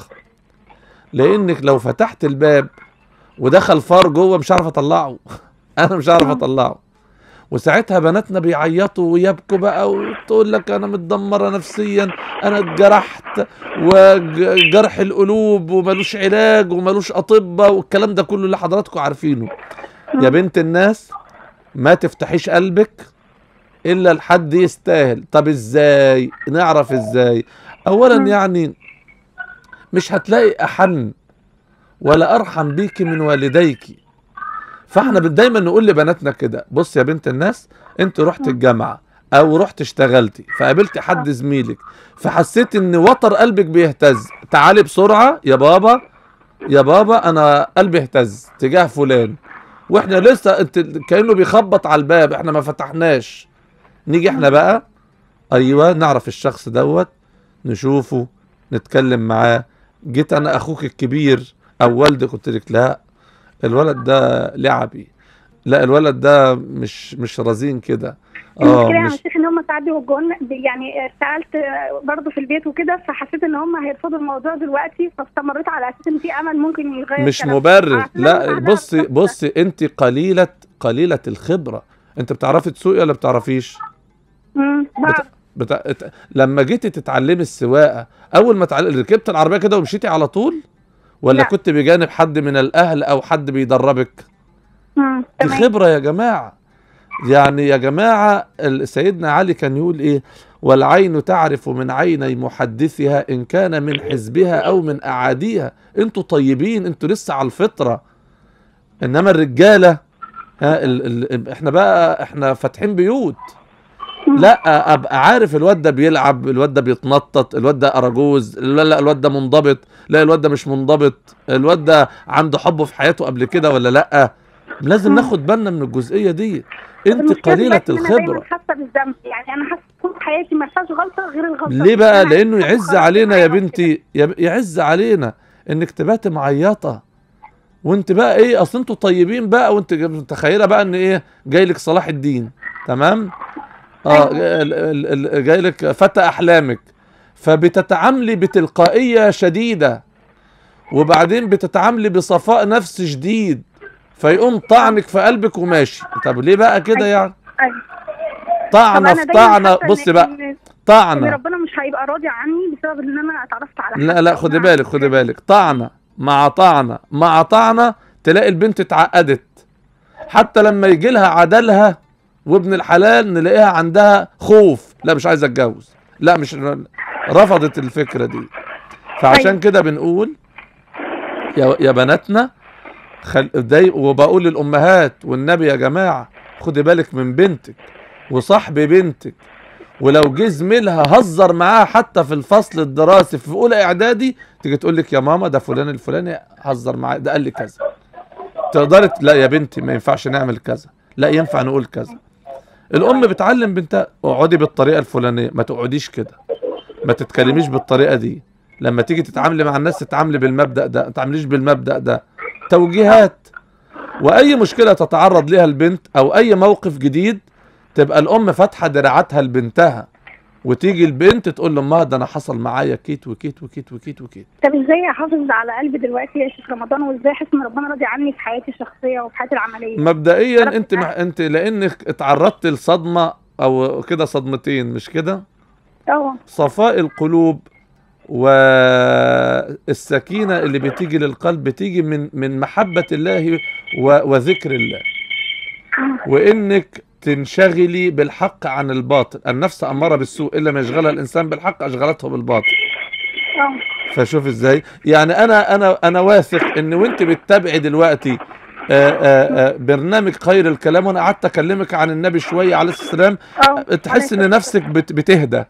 لانك لو فتحت الباب ودخل فار جوه مش عارف اطلعه انا مش عارف اطلعه وساعتها بناتنا بيعيطوا ويبكوا بقى وتقول لك انا متدمره نفسيا انا اتجرحت وجرح القلوب وملوش علاج وملوش اطباء والكلام ده كله اللي حضراتكم عارفينه يا بنت الناس ما تفتحيش قلبك الا لحد يستاهل طب ازاي نعرف ازاي اولا يعني مش هتلاقي احن ولا ارحم بيك من والديك فاحنا بن- دايما نقول لبناتنا كده بص يا بنت الناس انت رحت الجامعه او رحت اشتغلتي فقابلتي حد زميلك فحسيت ان وتر قلبك بيهتز تعالي بسرعه يا بابا يا بابا انا قلبي اهتز تجاه فلان واحنا لسه انت كانه بيخبط على الباب احنا ما فتحناش نيجي احنا بقى ايوه نعرف الشخص دوت نشوفه نتكلم معاه جيت انا اخوك الكبير او والدك قلت لك لا الولد ده لعبي لا الولد ده مش مش رزين كده اه المشكله يا مش مشيخ ان هم ساعات بيوجهونا يعني سالت برضه في البيت وكده فحسيت ان هم هيرفضوا الموضوع دلوقتي فاستمريت على اساس ان في امل ممكن يغير مش كلامهم. مبرر عشان لا أنا بعدها بصي بشوف- بصي انت قليله قليله الخبره انت بتعرفي تسوقي ولا بتعرفيش مم، بعرف بتا... ات- لما جيتي تتعلمي السواقه اول ما تعل... ركبت العربيه كده ومشيتي على طول ولا لا. كنت بجانب حد من الاهل او حد بيدربك مم، دي تمام خبره يا جماعه يعني يا جماعه ال- سيدنا علي كان يقول ايه والعين تعرف من عيني محدثها ان كان من حزبها او من اعاديها انتوا طيبين انتوا لسه على الفطره انما الرجاله ها ال ال احنا بقى احنا فاتحين بيوت لا ابقى عارف الواد ده بيلعب الواد ده بيتنطط الواد ده اراجوز لا لا الواد ده منضبط لا الواد ده مش منضبط الواد ده عنده حب في حياته قبل كده ولا لا لازم ناخد بالنا من الجزئيه دي انت المشكلة قليله دلوقتي إن أنا دايماً الخبره حاسه بالذنب يعني انا حاسه طول حياتي ما فيهاش غلطه غير الغلطه ليه دي. بقى أنا لانه عايزة يعز أخرج علينا يا معاها بنتي يب- يعز علينا انك تباتي معيطه وانت بقى ايه اصل انتوا طيبين بقى وانت جا- متخيله بقى ان ايه جاي لك صلاح الدين تمام اه ال- ال- ال- جاي لك فتى احلامك فبتتعاملي بتلقائيه شديده وبعدين بتتعاملي بصفاء نفس شديد فيقوم طعنك في قلبك وماشي طب ليه بقى كده يعني أيوة. طب طعنه أنا في دايماً طعنه حاسة إن- بصي بقى إن- ان طعنه ربنا مش هيبقى راضي عني بسبب ان انا اتعرفت على حد لا لا أو خدي مع- بالك خدي بالك طعنه مع طعنه مع طعنه تلاقي البنت اتعقدت حتى لما يجي لها عدلها وابن الحلال نلاقيها عندها خوف لا مش عايزه اتجوز لا مش رفضت الفكره دي فعشان أيوة. كده بنقول يا يا بناتنا خل... داي... وبقول للامهات والنبي يا جماعه خدي بالك من بنتك وصاحب بنتك ولو جه زميلها هزر معاها حتى في الفصل الدراسي في اولى اعدادي تيجي تقول لك يا ماما ده فلان الفلاني هزر معايا ده قال لي كذا تقدري ت- لا يا بنتي ما ينفعش نعمل كذا لا ينفع نقول كذا الام بتعلم بنتها اقعدي بالطريقه الفلانيه ما تقعديش كده ما تتكلميش بالطريقه دي لما تيجي تتعاملي مع الناس تتعاملي بالمبدا ده ما تتعامليش بالمبدا ده توجيهات واي مشكله تتعرض ليها البنت او اي موقف جديد تبقى الام فاتحه دراعاتها لبنتها وتيجي البنت تقول لامها ده انا حصل معايا كيت وكيت وكيت وكيت وكيت طب ازاي احافظ على قلبي دلوقتي يا شيخ رمضان وازاي احس ان ربنا راضي عني في حياتي الشخصيه وفي حياتي العمليه مبدئيا عرفت انت مح... انت لانك اتعرضت لصدمه او كده صدمتين مش كده اه صفاء القلوب والسكينة اللي بتيجي للقلب بتيجي من من محبة الله و- وذكر الله وإنك تنشغلي بالحق عن الباطل النفس أمارة بالسوء إلا ما يشغلها الإنسان بالحق أشغلته بالباطل اه فشوف ازاي يعني انا انا انا واثق ان وانت بتتابعي دلوقتي آآ آآ برنامج خير الكلام وانا قعدت اكلمك عن النبي شويه عليه السلام اه تحس ان نفسك بت- بتهدى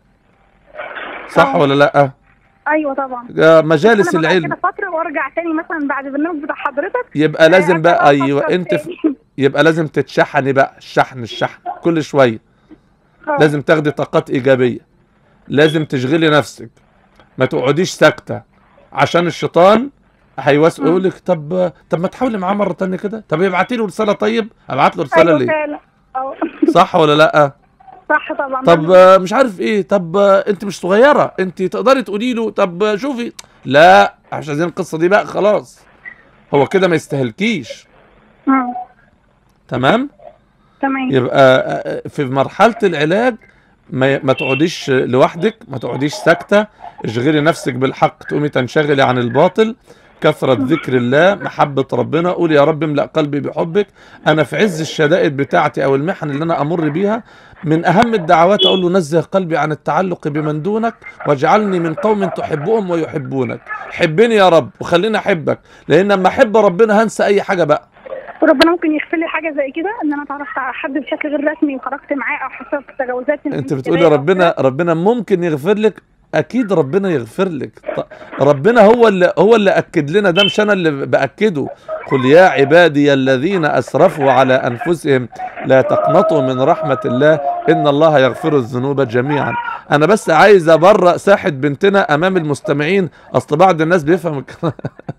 صح آه. ولا لا ايوه طبعا آه، مجالس انا ببقى العلم كده فتره وارجع تاني مثلا بعد البرنامج بتاع حضرتك يبقى لازم بقى أرجع ايوه أفكر انت في تاني. يبقى لازم تتشحني بقى الشحن الشحن كل شويه آه. لازم تاخدي طاقات ايجابيه لازم تشغلي نفسك ما تقعديش ساكته عشان الشيطان هيوسق يقول لك طب طب ما تحاولي معاه مره تانية كده طب ابعتي له رساله طيب ابعت له رساله ايوه ليه فعلا اه صح ولا لا صح طبعا طب آه، مش عارف ايه طب آه، انت مش صغيره انت تقدري تقولي له طب آه، شوفي لا مش عايزين القصه دي بقى خلاص هو كده ما يستهلكيش مم. تمام تمام يبقى آه، في مرحلة العلاج ما ما تقعديش لوحدك ما تقعديش ساكتة اشغلي نفسك بالحق تقومي تنشغلي عن الباطل كثرة ذكر الله محبة ربنا قولي يا رب املأ قلبي بحبك أنا في عز الشدائد بتاعتي أو المحن اللي أنا أمر بيها من أهم الدعوات أقول له نزه قلبي عن التعلق بمن دونك واجعلني من قوم تحبهم ويحبونك حبني يا رب وخليني أحبك لأن لما أحب ربنا هنسى أي حاجة بقى وربنا ممكن يغفر لي حاجه زي كده ان انا اتعرفت على حد بشكل غير رسمي وخرجت معاه او حصلت تجاوزات من انت من بتقولي كباير أو ربنا ربنا ممكن يغفر لك اكيد ربنا يغفر لك ط- ربنا هو اللي هو اللي اكد لنا ده مش انا اللي باكده قل يا عبادي الذين اسرفوا على انفسهم لا تقنطوا من رحمه الله ان الله يغفر الذنوب جميعا انا بس عايز ابرأ ساحه بنتنا امام المستمعين اصل بعض الناس بيفهم الكلام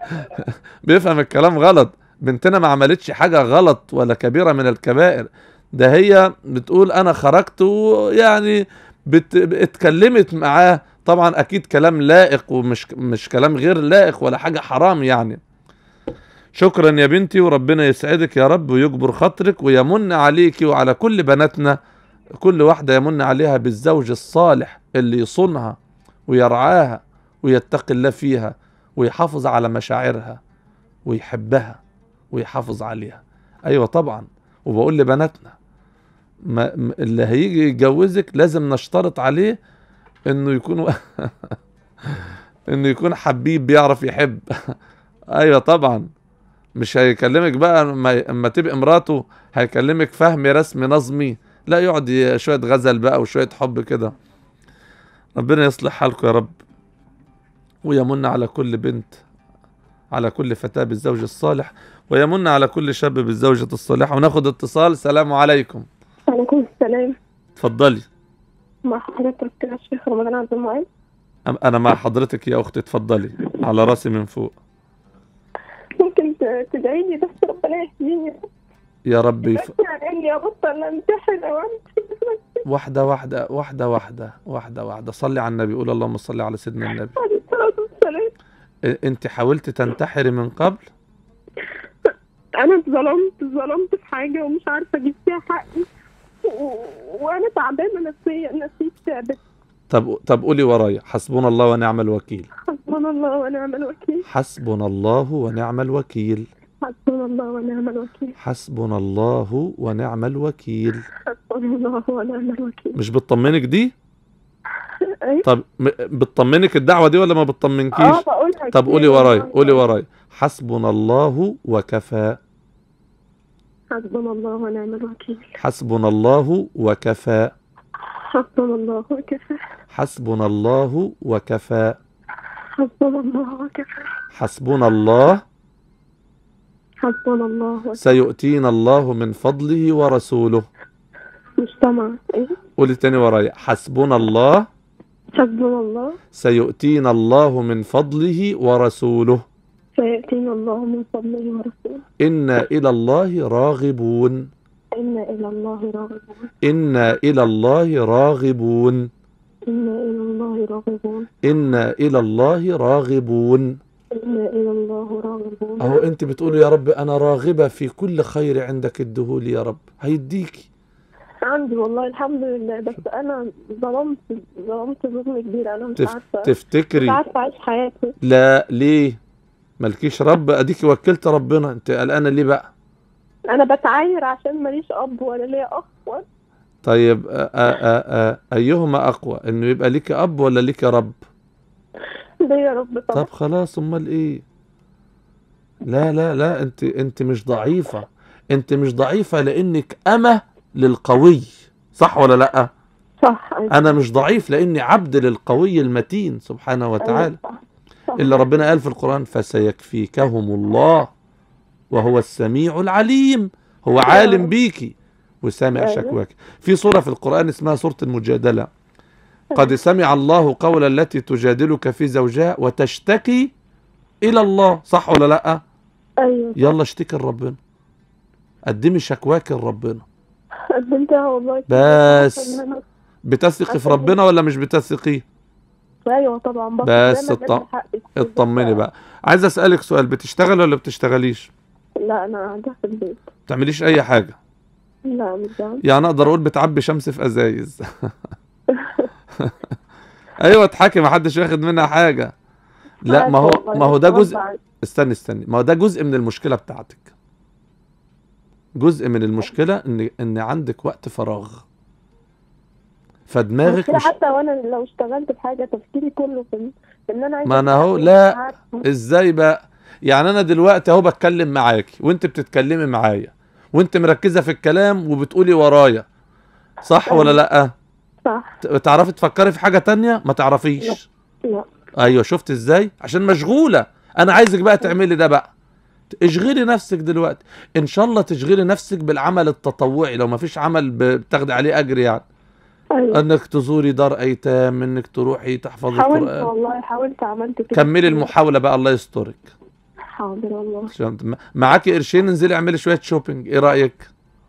بيفهم الكلام غلط بنتنا ما عملتش حاجه غلط ولا كبيره من الكبائر ده هي بتقول انا خرجت ويعني بت... اتكلمت معاه طبعا اكيد كلام لائق ومش مش كلام غير لائق ولا حاجه حرام يعني شكرا يا بنتي وربنا يسعدك يا رب ويجبر خاطرك ويمن عليكي وعلى كل بناتنا كل واحدة يمن عليها بالزوج الصالح اللي يصونها ويرعاها ويتقي الله فيها ويحافظ على مشاعرها ويحبها ويحافظ عليها ايوه طبعا وبقول لبناتنا ما ما- اللي هيجي يتجوزك لازم نشترط عليه انه يكون انه يكون حبيب بيعرف يحب ايوه طبعا مش هيكلمك بقى اما اما تبقى مراته هيكلمك فهمي رسمي نظمي لا يقعد ي- شويه غزل بقى وشويه حب كده ربنا يصلح حالكم يا رب ويمن على كل بنت على كل فتاة بالزوج الصالح ويمن على كل شاب بالزوجة الصالحة وناخد اتصال سلام عليكم وعليكم السلام اتفضلي مع حضرتك يا شيخ رمضان عبد المعين أم- انا مع حضرتك يا اختي اتفضلي على راسي من فوق ممكن ت- تدعي لي بس ربنا يهديني يا ربي ف... بس اني ابطل امتحن او امشي واحدة واحدة واحدة واحدة واحدة واحدة صلي على النبي قول اللهم صل على سيدنا النبي عليه الصلاه والسلام إ- انت حاولت تنتحري من قبل انا اتظلمت اتظلمت في حاجه ومش عارفه اجيب فيها حقي و... وانا تعبانه نفسيا نفسيتي تعبت طب طب قولي ورايا حسبنا الله ونعم الوكيل حسبنا الله ونعم الوكيل حسبنا الله ونعم الوكيل حسبنا الله ونعم الوكيل حسبنا الله ونعم الوكيل حسبنا الله ونعم الوكيل مش بتطمنك دي أي؟ طب م- بتطمنك الدعوة دي ولا ما بتطمنكيش اه بقولها طب كتير قولي ورايا والله. قولي ورايا حسبنا الله وكفى حسبنا الله ونعم الوكيل حسبنا الله وكفى حسبنا الله وكفى حسبنا الله وكفى حسبنا الله وكفى حسبنا الله حسبنا الله وكفى سيؤتينا الله من فضله ورسوله مجتمع ايه قولي تاني ورايا حسبنا الله حسبنا الله سيؤتينا الله من فضله ورسوله سيأتينا الله من فضله ورسوله إنا إلى الله راغبون إنا إلى الله راغبون إنا إلى الله راغبون إنا إلى الله راغبون إنا إلى الله راغبون إنا إلى الله راغبون أهو أنت بتقولي يا رب أنا راغبة في كل خير عندك ادهولي يا رب هيديكي عندي والله الحمد لله بس انا ظلمت ظلمت ظلم كبير انا مش تف... عارفه مش تفتكري عارفه اعيش حياتي لا ليه مالكيش رب اديكي وكلت ربنا انت قلقانه ليه بقى انا بتعاير عشان ماليش اب ولا ليا اخ ولا طيب آ آ آ آ ايهما اقوى انه يبقى ليك اب ولا ليك رب ليا رب طبعا طب خلاص امال ايه لا لا لا انت انت مش ضعيفه انت مش ضعيفه لانك امه للقوي صح ولا لا صح أيوة. انا مش ضعيف لاني عبد للقوي المتين سبحانه وتعالى أيوة، صح. صح. اللي ربنا قال في القرآن فسيكفيكهم الله وهو السميع العليم هو عالم بيكي وسامع أيوة. شكواك في سورة في القرآن اسمها سورة المجادلة قد سمع الله قول التي تجادلك في زوجها وتشتكي إلى الله صح ولا لأ ايوه يلا اشتكي لربنا قدمي شكواك لربنا قدمتها والله بس. عشان أنا- بتثقي في ربنا ولا مش بتثقي ايوه طبعا باخد بس دايما اطم- بدي حقي. اطمني بقى عايز اسألك سؤال بتشتغل ولا بتشتغليش لا انا قاعده في البيت بتعمليش اي حاجة لا مش بعمل يعني اقدر اقول بتعبي شمس في ازايز ايوه اضحكي ما حدش واخد منها حاجه لا ما هو والله، ما هو ده بس جزء غصب عني. استني استني ما هو ده جزء من المشكله بتاعتك جزء من المشكله ان ان عندك وقت فراغ فدماغك المشكلة مش حتى وانا لو اشتغلت في حاجه تفكيري كله في في ان انا عايزه ما أنا أهو- أشتغل. لا. عارفة. ازاي بقى يعني انا دلوقتي اهو بتكلم معاكي وانت بتتكلمي معايا وانت مركزه في الكلام وبتقولي ورايا صح ولا لا صح ت- تعرفي تفكري في حاجه تانية ما تعرفيش لا ايوه شفت ازاي عشان مشغوله انا عايزك بقى تعملي ده بقى اشغلي نفسك دلوقتي ان شاء الله تشغلي نفسك بالعمل التطوعي لو ما فيش عمل ب- بتاخدي عليه اجر يعني ايوه انك تزوري دار ايتام انك تروحي تحفظي حاولت القران والله حاولت عملت كده كملي المحاوله بقى الله يسترك حاضر والله عشان م- معاكي قرشين انزلي اعملي شويه شوبينج ايه رايك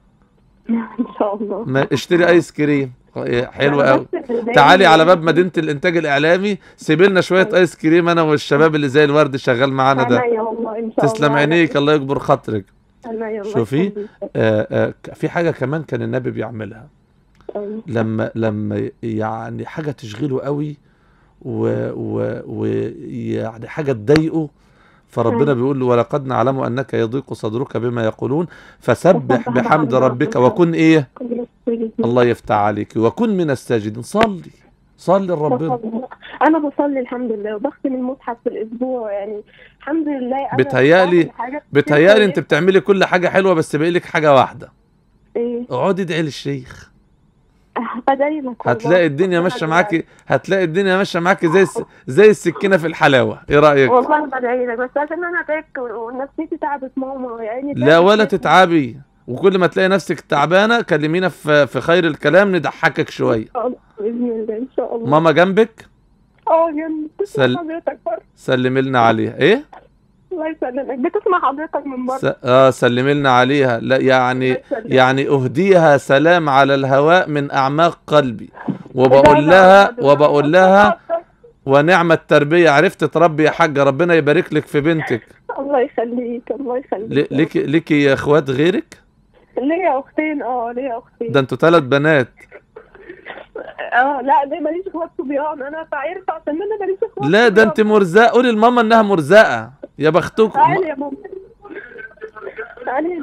ان شاء الله ما اشتري ايس كريم إيه، حلو أنا قوي بس اللي ضايقني- تعالي على باب مدينه الانتاج الاعلامي سيبي لنا شويه ايس كريم انا والشباب اللي زي الورد شغال معانا ده عينيا والله ان شاء الله تسلم عينيك الله يكبر خاطرك عينيا الله شوفي. يخليك. آه آه ك- في حاجة كمان كان النبي بيعملها أيوة. لما لما يعني حاجة تشغله قوي ويعني و ويعني حاجة تضايقه فربنا أيوة. بيقول له ولقد نعلم انك يضيق صدرك بما يقولون فسبح فسبح بحمد بحمد ربك ربك. وكن ايه كل السجن. الله يفتح عليك وكن من الساجدين صلي صلي لربنا انا بصلي الحمد لله وبختم المصحف في الاسبوع يعني الحمد لله انا بتهيألي- بعمل حاجات كتير بتهيألي انت كويسة. بتعملي كل حاجة حلوة بس باقي لك حاجة واحدة ايه اقعدي ادعي للشيخ بدعي لك والله. هتلاقي الدنيا ربنا ماشيه يجعلك. معاكي هتلاقي الدنيا ماشيه معاكي زي الس... زي السكينه في الحلاوه ايه رايك والله بدعي لك بس عشان انا تعبت ونفسيتي تعبت ماما يعني لا ولا تعبت. تتعبي وكل ما تلاقي نفسك تعبانه كلمينا في في خير الكلام نضحكك شويه آه، باذن الله ان شاء الله ماما جنبك اه جنب سل- بتسمع حضرتك بره سلمي لنا عليها ايه الله يسلمك بتسمع حضرتك من بره س... اه سلمي لنا عليها لا يعني الله يسلمك. يعني اهديها سلام على الهواء من اعماق قلبي وبقول لها وبقول لها ونعم التربيه عرفت تربي يا حاجه ربنا يبارك لك في بنتك الله يخليك الله يخليك ل- ليكي ليكي يا اخوات غيرك ليا اختين اه ليا اختين ده انتوا ثلاث بنات اه لا ليه ماليش اخوات صبيان انا عارفه عشان انا ماليش اخوات لا ده صبيان. انت مرزقه قولي لماما انها مرزقه يا بختكم تعالي يا ماما تعالي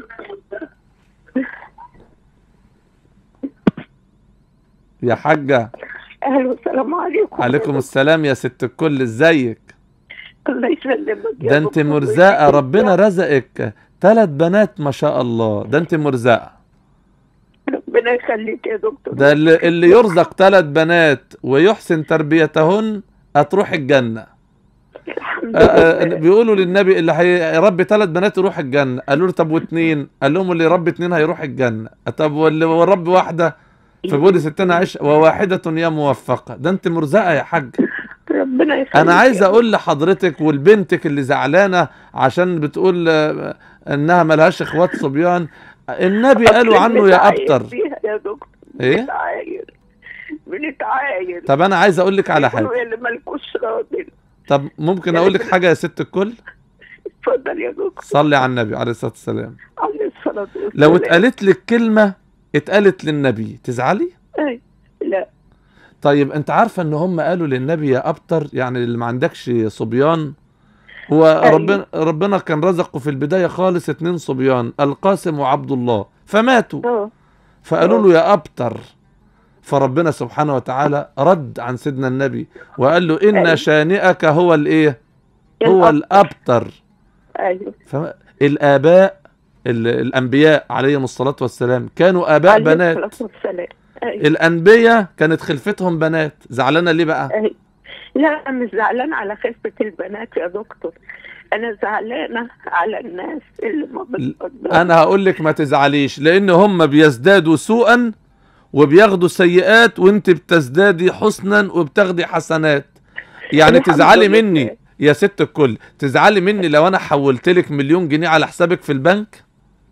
يا حاجه اهلا والسلام عليكم عليكم السلام يا ست الكل ازيك الله يسلمك يا ده انت دكتور. مرزقه ربنا رزقك ثلاث بنات ما شاء الله ده انت مرزقه ربنا يخليك يا دكتور ده اللي, اللي يرزق ثلاث بنات ويحسن تربيتهن هتروح الجنه الحمد آه، آه، لله بيقولوا للنبي اللي هيربي ثلاث بنات يروح الجنه قالوا له طب واثنين قال لهم اللي يربي اثنين هيروح الجنه طب واللي يربي واحده فبيقول ستنا عش وواحده يا موفقه ده انت مرزقه يا حاج ربنا يخليك انا عايز يا اقول لحضرتك ولبنتك اللي زعلانه عشان بتقول آه، انها ملهاش اخوات صبيان النبي دكتور. قالوا عنه يا بنتعاير ابتر فيها يا دكتور ايه بنتعاير بنتعاير طب انا عايز اقول لك على حاجه يقولوا اللي مالكوش راجل طب ممكن اقول لك حاجه يا ست الكل اتفضل يا دكتور صلي على النبي عليه الصلاه والسلام عليه الصلاة والسلام لو اتقالت لك كلمه اتقالت للنبي تزعلي أي لا طيب انت عارفه ان هم قالوا للنبي يا ابتر يعني اللي ما عندكش صبيان هو أيوة. ربنا ربنا كان رزقه في البدايه خالص اتنين صبيان القاسم وعبد الله فماتوا اه فقالوا له يا ابتر فربنا سبحانه وتعالى رد عن سيدنا النبي وقال له ان أيوة. شانئك هو الايه هو الابتر ايوه فالاباء ال- الانبياء عليهم الصلاه والسلام كانوا اباء عليه بنات الصلاة والسلام أيوة. الانبياء كانت خلفتهم بنات زعلانه ليه بقى أيوة. لا أنا مش زعلانة على خفة البنات يا دكتور أنا زعلانة على الناس اللي ما بتقدرش انا هقول لك ما تزعليش لان هم بيزدادوا سوءا وبياخدوا سيئات وانت بتزدادي حسنا وبتاخدي حسنات يعني الحمد تزعلي لله. مني يا ست الكل تزعلي مني لو انا حولت لك مليون جنيه على حسابك في البنك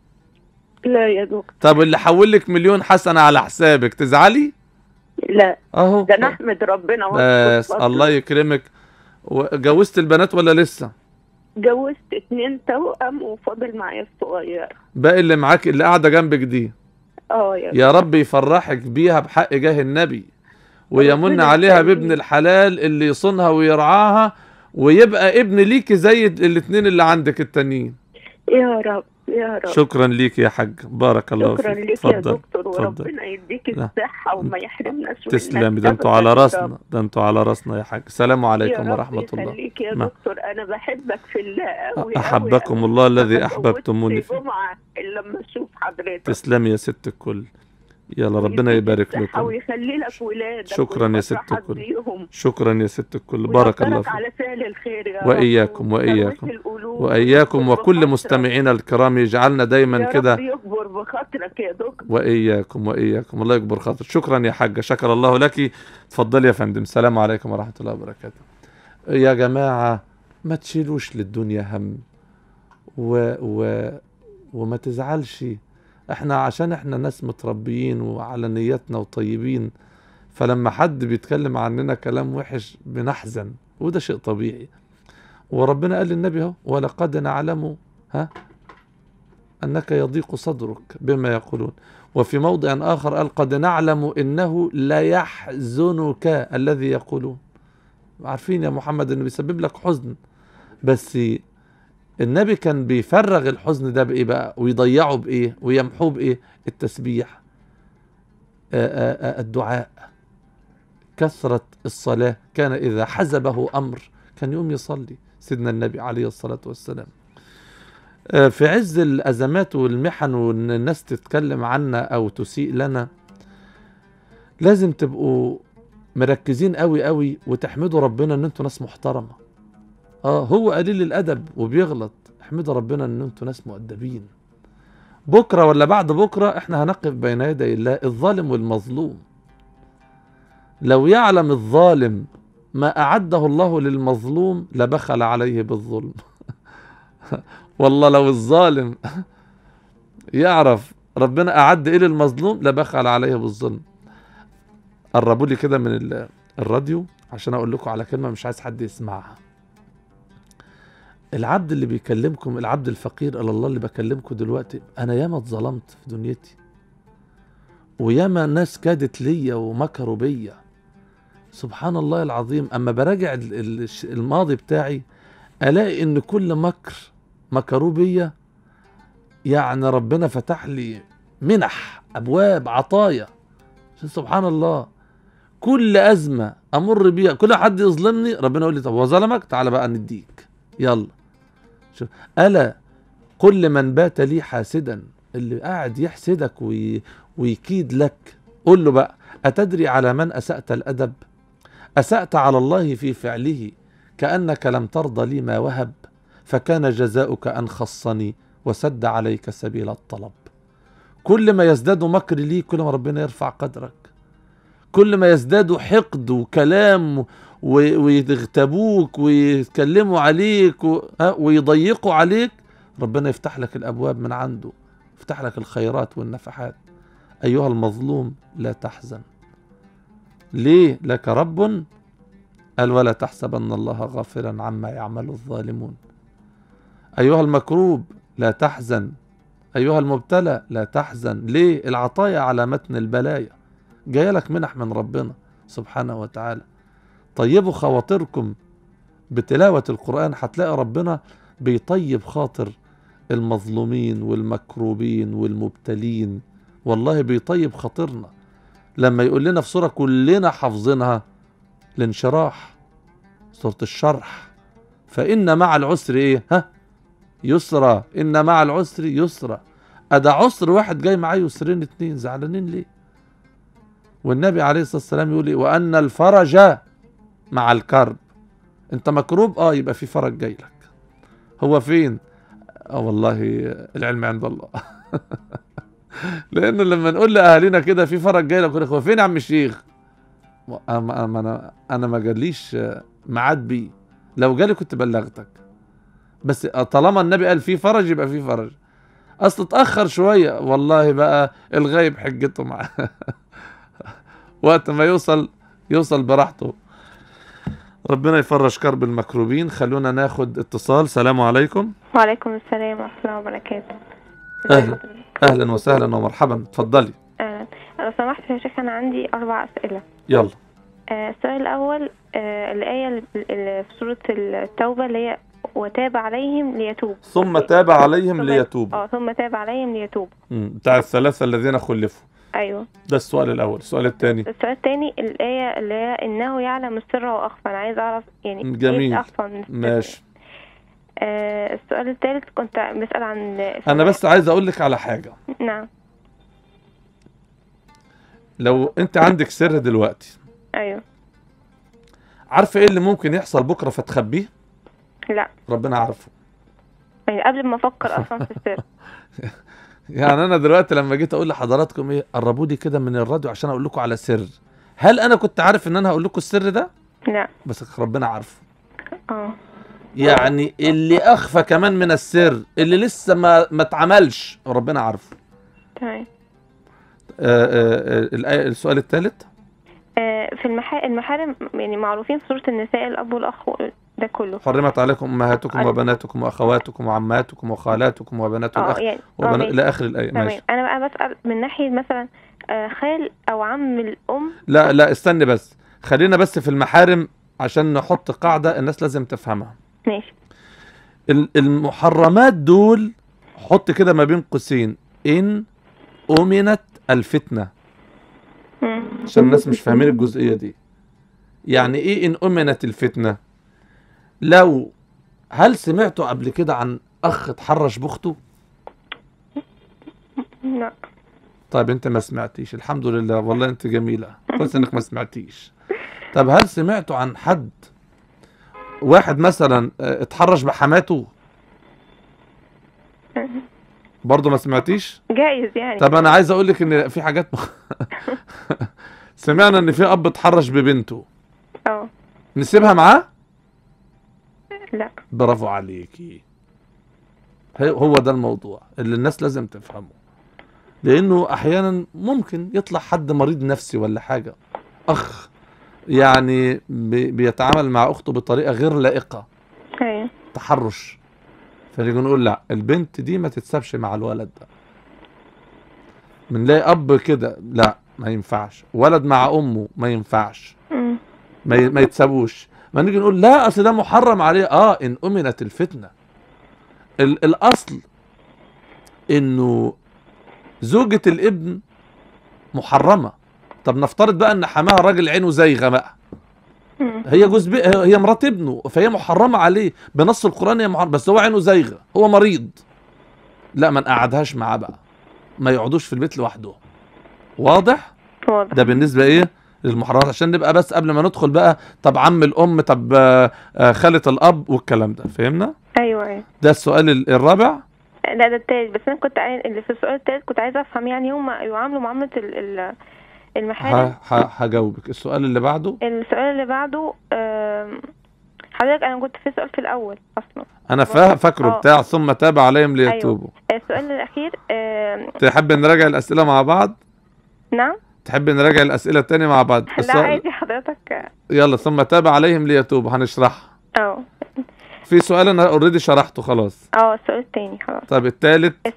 لا يا دكتور طب اللي حول لك مليون حسنه على حسابك تزعلي لا اهو ده نحمد ربنا بس وأشكر الله يكرمك جوزت البنات ولا لسه جوزت اتنين توأم وفاضل معايا الصغير باقي اللي معاك اللي قاعده جنبك دي اه يا يا رب يفرحك بيها بحق جاه النبي ويمن ربنا عليها يخليك. بابن الحلال اللي يصونها ويرعاها ويبقى ابن ليكي زي الاتنين اللي عندك التانيين يا رب يا رب شكرا ليك يا حاج بارك الله شكرا فيك ليك يا اتفضل دكتور اتفضل. وربنا يديك لا. الصحة وما يحرمناش منك تسلمي ده انتوا أبداً على يا راسنا رب. ده انتوا على راسنا يا حاج السلام يا عليكم رب ورحمة الله يخليك يا ما. دكتور أنا بحبك في الله أوي أحبكم أوي الله الذي ما أحببتموني بفوتش فيه جمعة إلا لما أشوف حضرتك تسلمي يا ست الكل يلا ربنا ويديك يبارك الصحة لكم ويخلي لك ولادك شكراً يا ست ويفرحك الكل. بيهم شكرا يا ست الكل بارك الله ويقدرك فيك على فعل الخير يا رب وإياكم ويفرح وإياكم القلوب وإياكم ويكبر وكل بخاطرك. مستمعينا الكرام يجعلنا دايما يا كده رب يكبر بخاطرك يا دكتور وإياكم وإياكم الله يكبر خاطر شكرا يا حاجة شكر الله لك تفضلي يا فندم السلام عليكم ورحمة الله وبركاته يا جماعة ما تشيلوش للدنيا هم و... و... وما تزعلش احنا عشان احنا ناس متربيين وعلى نيتنا وطيبين فلما حد بيتكلم عننا كلام وحش بنحزن وده شيء طبيعي وربنا قال للنبي اهو ولقد نعلم ها انك يضيق صدرك بما يقولون وفي موضع آخر قال قد نعلم إنه لا يحزنك الذي يقولون عارفين يا محمد إنه بيسبب لك حزن بس النبي كان بيفرغ الحزن ده بإيه بقى ويضيعه بإيه ويمحوه بإيه التسبيح آآ آآ الدعاء كثرة الصلاة كان إذا حزبه أمر كان يقوم يصلي سيدنا النبي عليه الصلاة والسلام آه، في عز الأزمات والمحن وإن الناس تتكلم عنا أو تسيء لنا لازم تبقوا مركزين قوي قوي وتحمدوا ربنا ان انتوا ناس محترمة اه هو قليل الادب وبيغلط احمدوا ربنا ان انتوا ناس مؤدبين بكرة ولا بعد بكرة احنا هنقف بين يدي الله الظالم والمظلوم لو يعلم الظالم ما أعده الله للمظلوم لبخل عليه بالظلم والله لو الظالم يعرف ربنا أعد إيه للمظلوم لبخل عليه بالظلم قربوا لي كده من ال- الراديو عشان أقول لكم على كلمة مش عايز حد يسمعها العبد اللي بيكلمكم العبد الفقير إلى الله اللي بكلمكم دلوقتي أنا ياما اتظلمت في دنيتي وياما ناس كادت ليا ومكروا بيا سبحان الله العظيم أما براجع ال- ال- الش- الماضي بتاعي ألاقي إن كل مكر مكروا بيا يعني ربنا فتح لي منح أبواب عطايا سبحان الله كل أزمة أمر بيها كل حد يظلمني ربنا يقول لي طب هو ظلمك تعالى بقى نديك يلا شوف ألا كل من بات لي حاسدا اللي قاعد يحسدك وي ويكيد لك قول له بقى أتدري على من أسأت الأدب أسأت على الله في فعله كأنك لم ترضى لي ما وهب فكان جزاؤك أن خصني وسد عليك سبيل الطلب كل ما يزداد مكر لي كل ما ربنا يرفع قدرك كل ما يزداد حقد وكلام و- ويغتابوك ويتكلموا عليك و- ها، ويضيقوا عليك ربنا يفتح لك الأبواب من عنده يفتح لك الخيرات والنفحات أيها المظلوم لا تحزن ليه لك رب قال ولا تحسبن الله غافلا عما يعمل الظالمون أيها المكروب لا تحزن أيها المبتلى لا تحزن ليه العطايا على متن البلايا جاية لك منح من ربنا سبحانه وتعالى طيبوا خواطركم بتلاوة القرآن هتلاقي ربنا بيطيب خاطر المظلومين والمكروبين والمبتلين والله بيطيب خاطرنا لما يقول لنا في سورة كلنا حافظينها الانشراح سورة الشرح فإن مع العسر إيه ها يسرى إن مع العسر يسرى أدا عسر واحد جاي معاه يسرين اتنين زعلانين ليه والنبي عليه الصلاة والسلام يقول إيه وأن الفرج مع الكرب أنت مكروب آه يبقى في فرج جاي لك هو فين اه والله العلم عند الله لانه لما نقول لاهالينا كده في فرج جاي لك هو فين يا عم الشيخ انا انا انا ما جاليش ميعاد بيه لو جالي كنت بلغتك بس طالما النبي قال في فرج يبقى في فرج اصل اتاخر شويه والله بقى الغايب حجته معاه وقت ما يوصل يوصل براحته ربنا يفرج كرب المكروبين خلونا ناخد اتصال سلام عليكم وعليكم السلام ورحمة الله وبركاته أهلا. اهلا وسهلا ومرحبا اتفضلي أهلا لو سمحت يا شيخ أنا عندي أربع أسئلة يلا آه، السؤال الأول آه، الآية اللي اللي في سورة التوبة اللي هي وتاب عليهم ليتوب ثم تاب عليهم ثم- ليتوبوا اه ثم تاب عليهم ليتوب مم، بتاع الثلاثة الذين خلفوا أيوه ده السؤال الأول السؤال الثاني السؤال الثاني الآية اللي هي إنه يعلم السر وأخفى أنا عايز أعرف يعني إيه جميل. الأخفى من السر؟ ماشي آه السؤال الثالث كنت بسأل عن أنا بس عايز أقول لك على حاجة نعم لو أنت عندك سر دلوقتي أيوه عارفة إيه اللي ممكن يحصل بكرة فتخبيه لا ربنا عارفه يعني قبل ما أفكر أصلا في السر يعني أنا دلوقتي لما جيت أقول لحضراتكم إيه قربوا لي كده من الراديو عشان أقول لكم على سر هل أنا كنت عارف إن أنا هقول لكم السر ده لا بس ربنا عارفه اه يعني اللي أخفى كمان من السر اللي لسه ما ما اتعملش ربنا عارفه تمام آه، آه، آه، الآية- السؤال الثالث آه، في المحا... المحارم يعني معروفين في سورة النساء الأب والأخ ده كله حرمت عليكم امهاتكم على- وبناتكم واخواتكم وعماتكم وخالاتكم وبنات اه الاخ يعني اه وبنا... ماشي. الى اخر الايه تمام ماشي أنا بقى بسأل من ناحية مثلا آه، خال أو عم الأم لا لا استني بس خلينا بس في المحارم عشان نحط قاعده الناس لازم تفهمها ماشي ال- المحرمات دول حط كده ما بين قوسين ان امنت الفتنه مم. عشان الناس مش فاهمين الجزئيه دي يعني ايه ان امنت الفتنه لو هل سمعتوا قبل كده عن اخ اتحرش باخته لا طيب انت ما سمعتيش الحمد لله والله انت جميلة كويس انك ما سمعتيش طب هل سمعتوا عن حد واحد مثلا اه، اتحرش بحماته برضه ما سمعتيش جايز يعني طب انا عايز اقول لك ان في حاجات مخ... سمعنا ان في اب اتحرش ببنته اه نسيبها معاه لا برافو عليكي هي- هو ده الموضوع اللي الناس لازم تفهمه لانه احيانا ممكن يطلع حد مريض نفسي ولا حاجه اخ يعني بي- بيتعامل مع اخته بطريقه غير لائقه ايوه تحرش فنيجي نقول لا البنت دي ما تتسابش مع الولد ده بنلاقي اب كده لا ما ينفعش ولد مع امه ما ينفعش مم. ما ي- ما يتسابوش ما نيجي نقول لا اصل ده محرم عليه اه ان امنت الفتنه ال الاصل انه زوجة الابن محرمة طب نفترض بقى ان حماها راجل عينه زيغة بقى مم. هي جوز بي... هي مرات ابنه فهي محرمة عليه بنص القرآن هي محرمة بس هو عينه زيغة هو مريض لا ما نقعدهاش معاه بقى ما يقعدوش في البيت لوحده واضح واضح ده بالنسبه ايه للمحرمات عشان نبقى بس قبل ما ندخل بقى طب عم الام طب آه، آه، خاله الاب والكلام ده فهمنا ايوه ايوه ده السؤال ال- الرابع لا ده التالت بس انا كنت عايز اللي في السؤال التالت كنت عايزه افهم يعني هم يعاملوا معامله ال... ال... المحارم ه- ه- هجاوبك السؤال اللي بعده السؤال اللي بعده آم، حضرتك انا كنت في سؤال في الاول اصلا انا فا- فاكره آه. بتاع ثم تاب عليهم ليتوبوا السؤال الاخير آم، تحب نراجع الاسئله مع بعض نعم تحب نراجع الاسئله تاني مع بعض لا السؤال عادي حضرتك يلا ثم تاب عليهم ليتوبوا هنشرحها اه في سؤال انا اوريدي شرحته خلاص اه السؤال التاني خلاص طب التالت الس-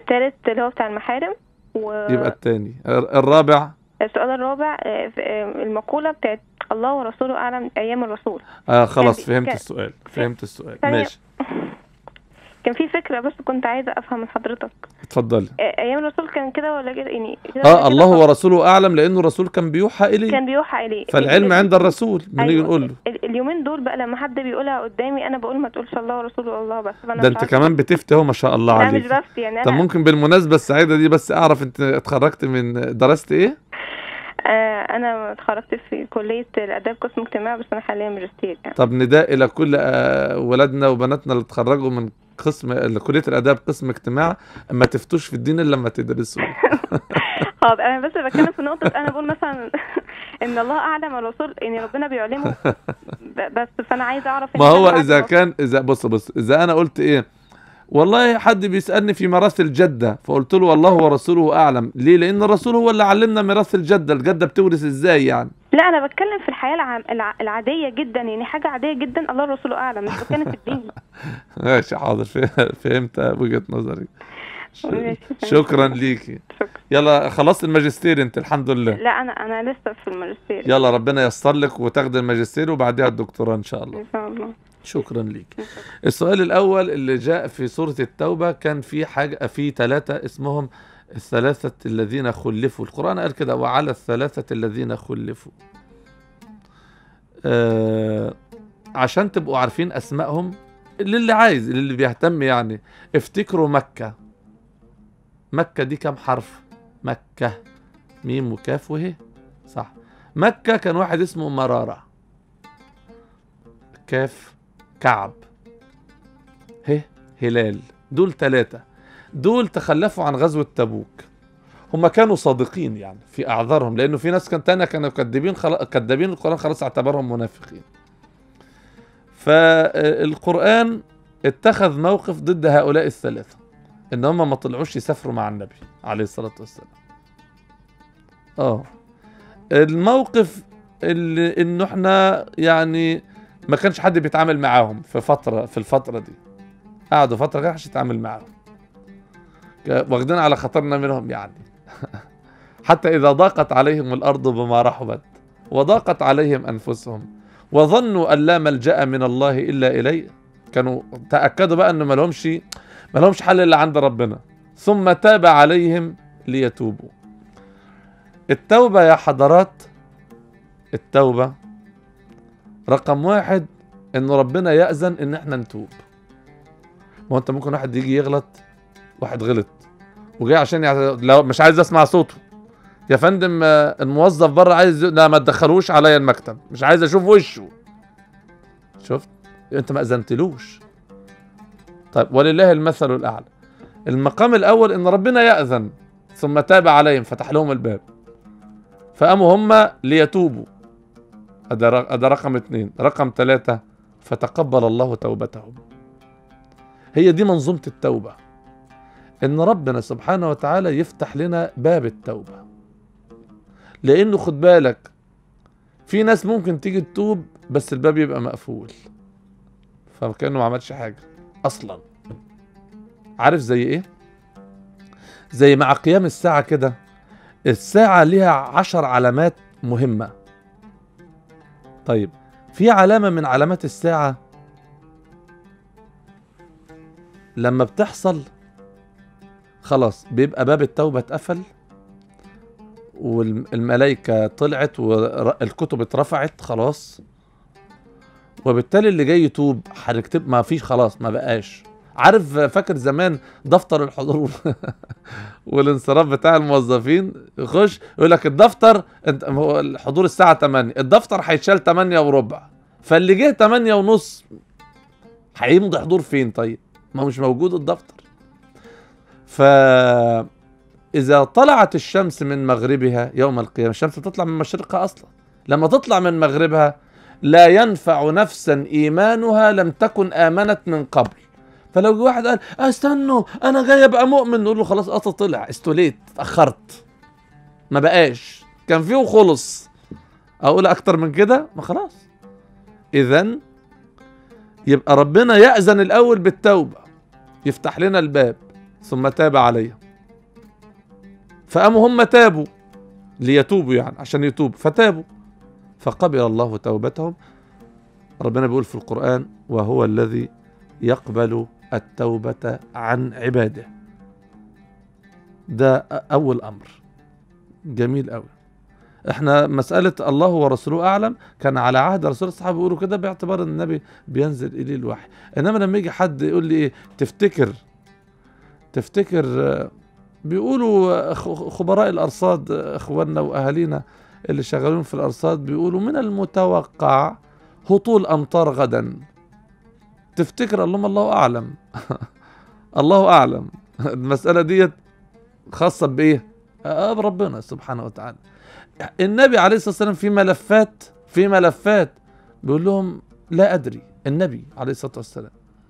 التالت اللي هو بتاع المحارم و يبقى التاني الرابع السؤال الرابع آه، ف- آه، المقولة بتاعت الله ورسوله أعلم أيام الرسول آه خلاص كان- فهمت كان- السؤال فهمت السؤال ثانية. ماشي كان في فكرة بس كنت عايزة أفهم من حضرتك اتفضلي آه، أيام الرسول كان كده ولا كده يعني كده اه ولا الله كده؟ ورسوله اعلم لانه الرسول كان بيوحى اليه كان بيوحى إليه فالعلم ال- عند الرسول بنيجي أيوة. نقول له ال- اليومين دول بقى لما حد بيقولها قدامي أنا بقول ما تقولش الله ورسوله الله بس فأنا ده مش انت عارفة. كمان بتفتي اهو ما شاء الله لا مش عليك بس يعني طب أنا ممكن بالمناسبه السعيده دي بس اعرف انت اتخرجت من درست ايه آه، أنا اتخرجت في كلية الآداب قسم اجتماع بس أنا حاليا ماجستير يعني طب نداء الى كل آه، ولادنا وبناتنا اللي اتخرجوا من قسم كليه الاداب قسم اجتماع ما تفتوش في الدين الا لما تدرسوا خلاص انا بس بتكلم في نقطه انا بقول مثلا ان الله اعلم الرسول ان ربنا بيعلمه ب- بس فانا عايزه اعرف إن ما أنا هو بعد اذا ما- كان اذا بص بص اذا انا قلت ايه والله حد بيسالني في ميراث الجده فقلت له والله ورسوله اعلم ليه لان الرسول هو اللي علمنا ميراث الجده الجده بتورث ازاي يعني لا انا بتكلم في الحياه العام الع... العاديه جدا يعني حاجه عاديه جدا الله ورسوله اعلم مش بتكلم في الدين ماشي حاضر فه- فهمت وجهه نظري ش- ماشي. شكرا ليكي شكرا يلا خلصت الماجستير انت الحمد لله لا انا انا لسه في الماجستير يلا ربنا ييسر لك وتاخد الماجستير وبعدها الدكتوراه ان شاء الله ان شاء الله شكرا ليك السؤال الاول اللي جاء في سوره التوبه كان في حاجه في ثلاثه اسمهم الثلاثه الذين خلفوا القران قال كده وعلى الثلاثه الذين خلفوا آه عشان تبقوا عارفين اسمائهم للي عايز للي بيهتم يعني افتكروا مكه مكه دي كام حرف مكه ميم وكاف وه صح مكه كان واحد اسمه مراره كاف كعب ه هلال دول ثلاثة دول تخلفوا عن غزوة تبوك هم كانوا صادقين يعني في أعذارهم لأنه في ناس كان تانية كانوا كذابين خلا... كذابين القرآن خلاص اعتبرهم منافقين فالقرآن اتخذ موقف ضد هؤلاء الثلاثة إن هم ما طلعوش يسافروا مع النبي عليه الصلاة والسلام اه الموقف اللي انه احنا يعني ما كانش حد بيتعامل معاهم في فترة في الفترة دي قعدوا فترة كده محدش يتعامل معاهم ك- واخدين على خطرنا منهم يعني حتى إذا ضاقت عليهم الأرض بما رحبت وضاقت عليهم أنفسهم وظنوا أن لا ملجأ من الله إلا إليه كانوا تأكدوا بقى أنه ما لهمش ما لهمش حل إلا عند ربنا ثم تاب عليهم ليتوبوا التوبة يا حضرات التوبة رقم واحد ان ربنا يأذن ان احنا نتوب ما هو انت ممكن واحد يجي يغلط واحد غلط وجاي عشان يع... لو مش عايز اسمع صوته يا فندم آه، الموظف بره عايز لا ما تدخلوش عليا المكتب مش عايز اشوف وشه شفت انت ما اذنتلوش طيب ولله المثل الاعلى المقام الاول ان ربنا يأذن ثم تاب عليهم فتح لهم الباب فقاموا هم ليتوبوا هذا ر- هذا رقم اثنين رقم ثلاثة فتقبل الله توبتهم هي دي منظومة التوبة ان ربنا سبحانه وتعالى يفتح لنا باب التوبة لانه خد بالك في ناس ممكن تيجي تتوب بس الباب يبقى مقفول فكأنه ما عملش حاجة اصلا عارف زي ايه زي مع قيام الساعة كده الساعة ليها عشر علامات مهمة طيب في علامة من علامات الساعة لما بتحصل خلاص بيبقى باب التوبة اتقفل والملائكة طلعت والكتب اترفعت خلاص وبالتالي اللي جاي يتوب هنكتب ما فيش خلاص ما بقاش عارف فاكر زمان دفتر الحضور والانصراف بتاع الموظفين يخش يقول لك الدفتر انت هو الحضور الساعة 8 الدفتر هيتشال 8 وربع فاللي جه 8 ونص هيمضي حضور فين طيب؟ ما هو مش موجود الدفتر ف إذا طلعت الشمس من مغربها يوم القيامة الشمس تطلع من مشرقها أصلا لما تطلع من مغربها لا ينفع نفسا إيمانها لم تكن آمنت من قبل فلو جه واحد قال استنوا انا جاي ابقى مؤمن نقول له خلاص اصلا طلع استوليت اتاخرت ما بقاش كان فيه وخلص اقول اكتر من كده ما خلاص اذا يبقى ربنا يأذن الاول بالتوبه يفتح لنا الباب ثم تاب عليهم فقاموا هم تابوا ليتوبوا يعني عشان يتوبوا فتابوا فقبل الله توبتهم ربنا بيقول في القرآن وهو الذي يقبل التوبة عن عباده ده أول أمر جميل قوي احنا مسألة الله ورسوله أعلم كان على عهد رسول الصحابة بيقولوا كده باعتبار ان النبي بينزل إليه الوحي إنما لما يجي حد يقول لي إيه تفتكر تفتكر آه، بيقولوا آه، خ- خبراء الأرصاد آه، إخواننا وأهالينا اللي شغالين في الأرصاد بيقولوا من المتوقع هطول أمطار غدا تفتكر اللهم الله أعلم الله أعلم المسألة ديت خاصة بإيه؟ آه بربنا سبحانه وتعالى النبي عليه الصلاة والسلام في ملفات في ملفات بيقول لهم لا أدري النبي عليه الصلاة والسلام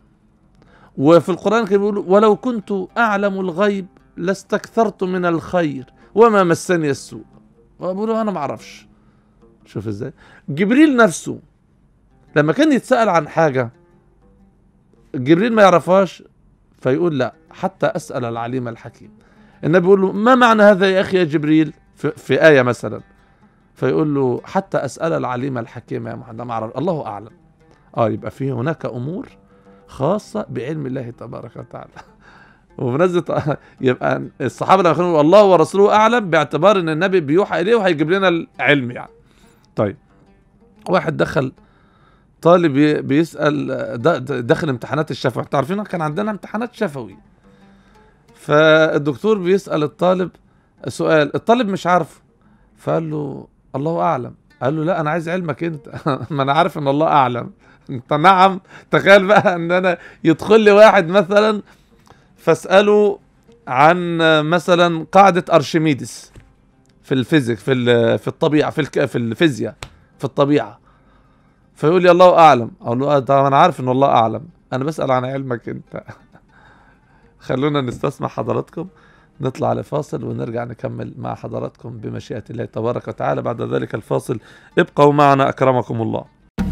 وفي القرآن كان بيقول ولو كنت أعلم الغيب لاستكثرت من الخير وما مسني السوء بيقولوا أنا ما أعرفش شوف إزاي جبريل نفسه لما كان يتسأل عن حاجة جبريل ما يعرفهاش فيقول لا حتى أسأل العليم الحكيم النبي يقول له ما معنى هذا يا أخي يا جبريل في, في آية مثلا فيقول له حتى أسأل العليم الحكيم يا محمد ما أعرف الله أعلم آه يبقى في هناك أمور خاصة بعلم الله تبارك وتعالى وبمناسبة يبقى الصحابة لما كانوا الله ورسوله أعلم باعتبار إن النبي بيوحى إليه وهيجيب لنا العلم يعني طيب واحد دخل طالب ي- بيسأل د- د- داخل امتحانات الشفوي انتوا عارفين كان عندنا امتحانات شفوي فالدكتور بيسأل الطالب سؤال الطالب مش عارفه فقال له الله أعلم قال له لا أنا عايز علمك أنت ما أنا عارف إن الله أعلم أنت نعم تخيل بقى إن أنا يدخل لي واحد مثلا فاسأله عن مثلا قاعدة أرشميدس في الفيزيك في ال- في الطبيعة في الك- في الفيزياء في الطبيعة فيقول لي الله اعلم اقول له آه طبعا انا عارف ان الله اعلم انا بسال عن علمك انت خلونا نستسمع حضراتكم نطلع لفاصل ونرجع نكمل مع حضراتكم بمشيئة الله تبارك وتعالى بعد ذلك الفاصل ابقوا معنا أكرمكم الله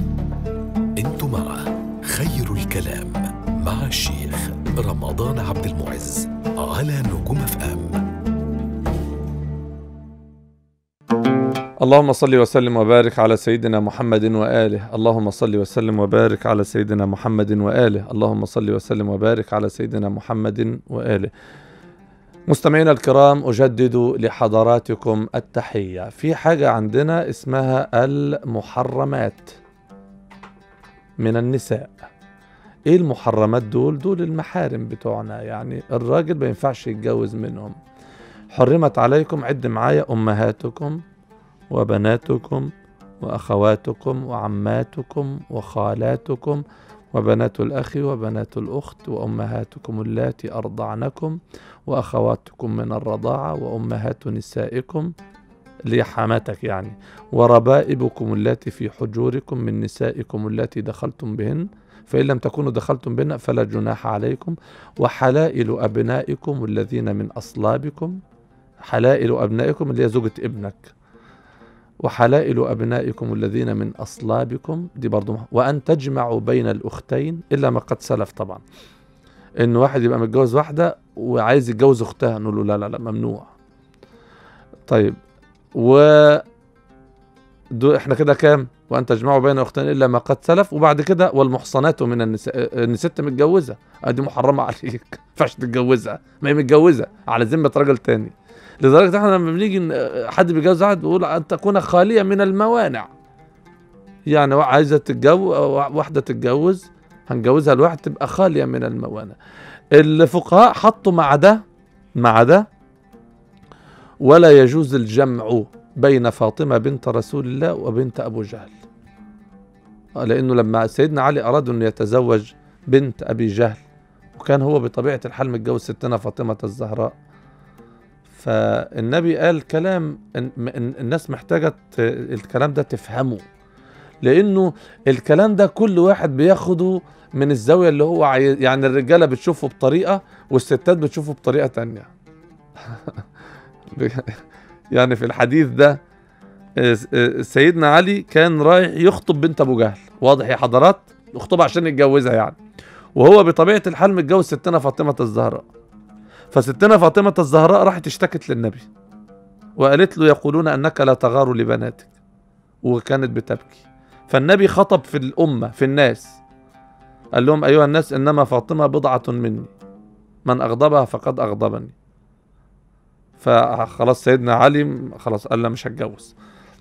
انتم مع خير الكلام مع الشيخ رمضان عبد المعز على نجوم اف ام اللهم صل وسلم وبارك على سيدنا محمد وآله اللهم صل وسلم وبارك على سيدنا محمد وآله اللهم صل وسلم وبارك على سيدنا محمد وآله مستمعينا الكرام أجدد لحضراتكم التحية في حاجة عندنا اسمها المحرمات من النساء ايه المحرمات دول دول المحارم بتوعنا يعني الراجل ما ينفعش يتجوز منهم حرمت عليكم عد معايا امهاتكم وبناتكم واخواتكم وعماتكم وخالاتكم وبنات الاخ وبنات الاخت وامهاتكم اللاتي ارضعنكم واخواتكم من الرضاعه وامهات نسائكم اللي هي حماتك يعني وربائبكم اللاتي في حجوركم من نسائكم اللاتي دخلتم بهن فإن لم تكونوا دخلتم بهن فلا جناح عليكم وحلائل أبنائكم الذين من أصلابكم حلائل أبنائكم اللي هي زوجة ابنك وحلائل أبنائكم الذين من أصلابكم دي برضو مح- وأن تجمعوا بين الأختين إلا ما قد سلف طبعا إن واحد يبقى متجوز واحدة وعايز يتجوز أختها نقول له لا لا لا ممنوع طيب و دو احنا كده كام وان تجمعوا بين اختين الا ما قد سلف وبعد كده والمحصنات من النساء ان ست متجوزه آه دي محرمه عليك ما ينفعش تتجوزها ما هي متجوزه على ذمه راجل تاني لدرجه احنا لما بنيجي ن- حد بيتجوز واحد بيقول ان تكون خاليه من الموانع يعني وا- عايزه تتجوز واحده تتجوز هنجوزها لواحد تبقى خاليه من الموانع الفقهاء حطوا مع ده مع ده ولا يجوز الجمع بين فاطمة بنت رسول الله وبنت أبو جهل آه، لأنه لما سيدنا علي أراد أن يتزوج بنت أبي جهل وكان هو بطبيعة الحال متجوز ستنا فاطمة الزهراء فالنبي قال كلام إن- إن- الناس محتاجة ت- الكلام ده تفهمه لأنه الكلام ده كل واحد بياخده من الزاوية اللي هو عايز يعني الرجالة بتشوفه بطريقة والستات بتشوفه بطريقة تانية يعني في الحديث ده آه، آه، سيدنا علي كان رايح يخطب بنت ابو جهل واضح يا حضرات يخطبها عشان يتجوزها يعني وهو بطبيعه الحال متجوز ستنا فاطمه الزهراء فستنا فاطمة الزهراء راحت اشتكت للنبي وقالت له يقولون أنك لا تغار لبناتك وكانت بتبكي فالنبي خطب في الأمة في الناس قال لهم أيها الناس إنما فاطمة بضعة مني من أغضبها فقد أغضبني فخلاص سيدنا علي خلاص قال لا مش هتجوز